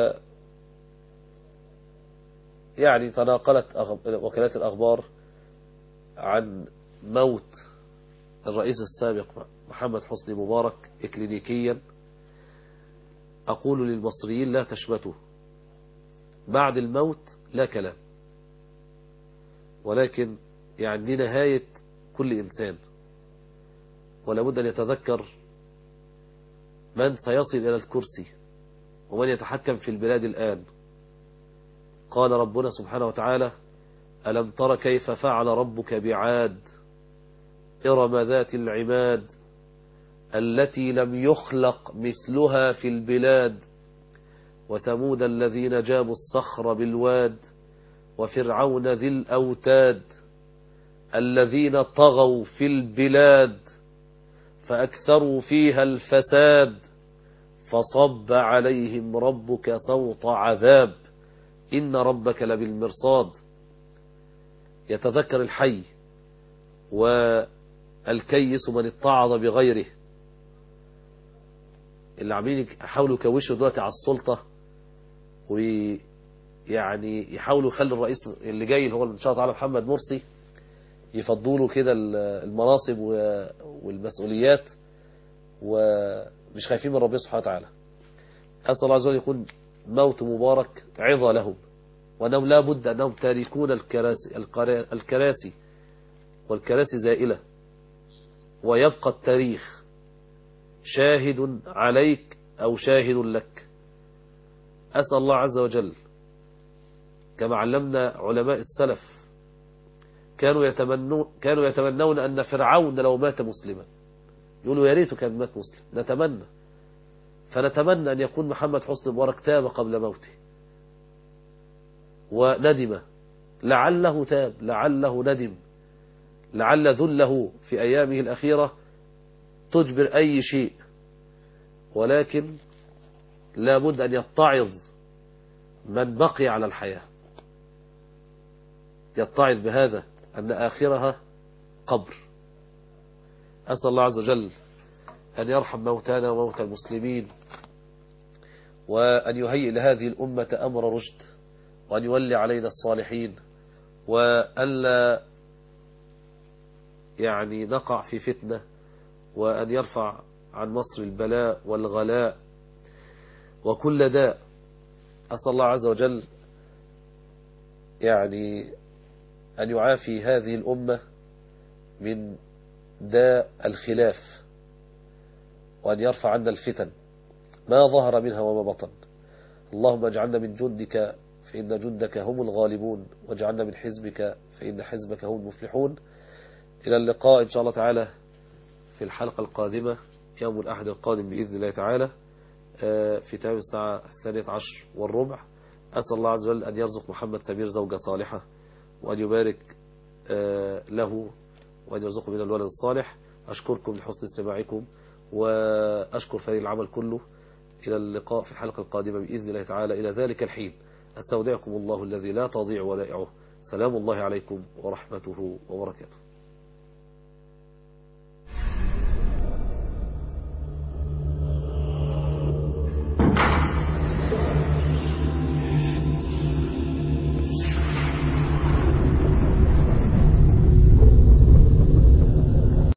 يعني تناقلت وكالات الأخبار عن موت الرئيس السابق محمد حسني مبارك إكلينيكيا أقول للمصريين لا تشمتوا بعد الموت لا كلام ولكن يعني دي نهاية كل إنسان ولا بد أن يتذكر من سيصل إلى الكرسي ومن يتحكم في البلاد الآن قال ربنا سبحانه وتعالى ألم تر كيف فعل ربك بعاد إرم ذات العماد التي لم يخلق مثلها في البلاد وثمود الذين جابوا الصخر بالواد وفرعون ذي الأوتاد الذين طغوا في البلاد فأكثروا فيها الفساد فصب عليهم ربك صوت عذاب إن ربك لبالمرصاد يتذكر الحي والكيس من اتعظ بغيره اللي عاملين يحاولوا يكوشوا دلوقتي على السلطة ويعني يحاولوا يخلي الرئيس اللي جاي اللي هو ان شاء الله تعالى محمد مرسي يفضوا له كده المناصب و- والمسؤوليات ومش خايفين من ربنا سبحانه وتعالى أسأل الله عز وجل يكون موت مبارك عظة لهم وأنهم لا بد أنهم تاركون الكراسي, القرا- الكراسي والكراسي زائلة ويبقى التاريخ شاهد عليك أو شاهد لك أسأل الله عز وجل كما علمنا علماء السلف كانوا يتمنون كانوا يتمنون أن فرعون لو مات مسلما يقولوا يا ريته كان مات مسلم نتمنى فنتمنى أن يكون محمد حسني مبارك تاب قبل موته وندم لعله تاب لعله ندم لعل ذله في أيامه الأخيرة تجبر أي شيء ولكن لابد أن يتعظ من بقي على الحياة يتعظ بهذا أن آخرها قبر أسأل الله عز وجل أن يرحم موتانا وموتى المسلمين وأن يهيئ لهذه الأمة أمر رشد وأن يولي علينا الصالحين وألا يعني نقع في فتنة وأن يرفع عن مصر البلاء والغلاء وكل داء أسأل الله عز وجل يعني أن يعافي هذه الأمة من داء الخلاف وأن يرفع عنا الفتن ما ظهر منها وما بطن اللهم اجعلنا من جندك فإن جندك هم الغالبون واجعلنا من حزبك فإن حزبك هم المفلحون إلى اللقاء إن شاء الله تعالى في الحلقة القادمة يوم الأحد القادم بإذن الله تعالى في تمام الساعة الثانية عشر والربع أسأل الله عز وجل أن يرزق محمد سمير زوجة صالحة وأن يبارك له وأن يرزقه من الولد الصالح أشكركم لحسن استماعكم وأشكر فريق العمل كله إلى اللقاء في الحلقة القادمة بإذن الله تعالى إلى ذلك الحين أستودعكم الله الذي لا تضيع ودائعه سلام الله عليكم ورحمته وبركاته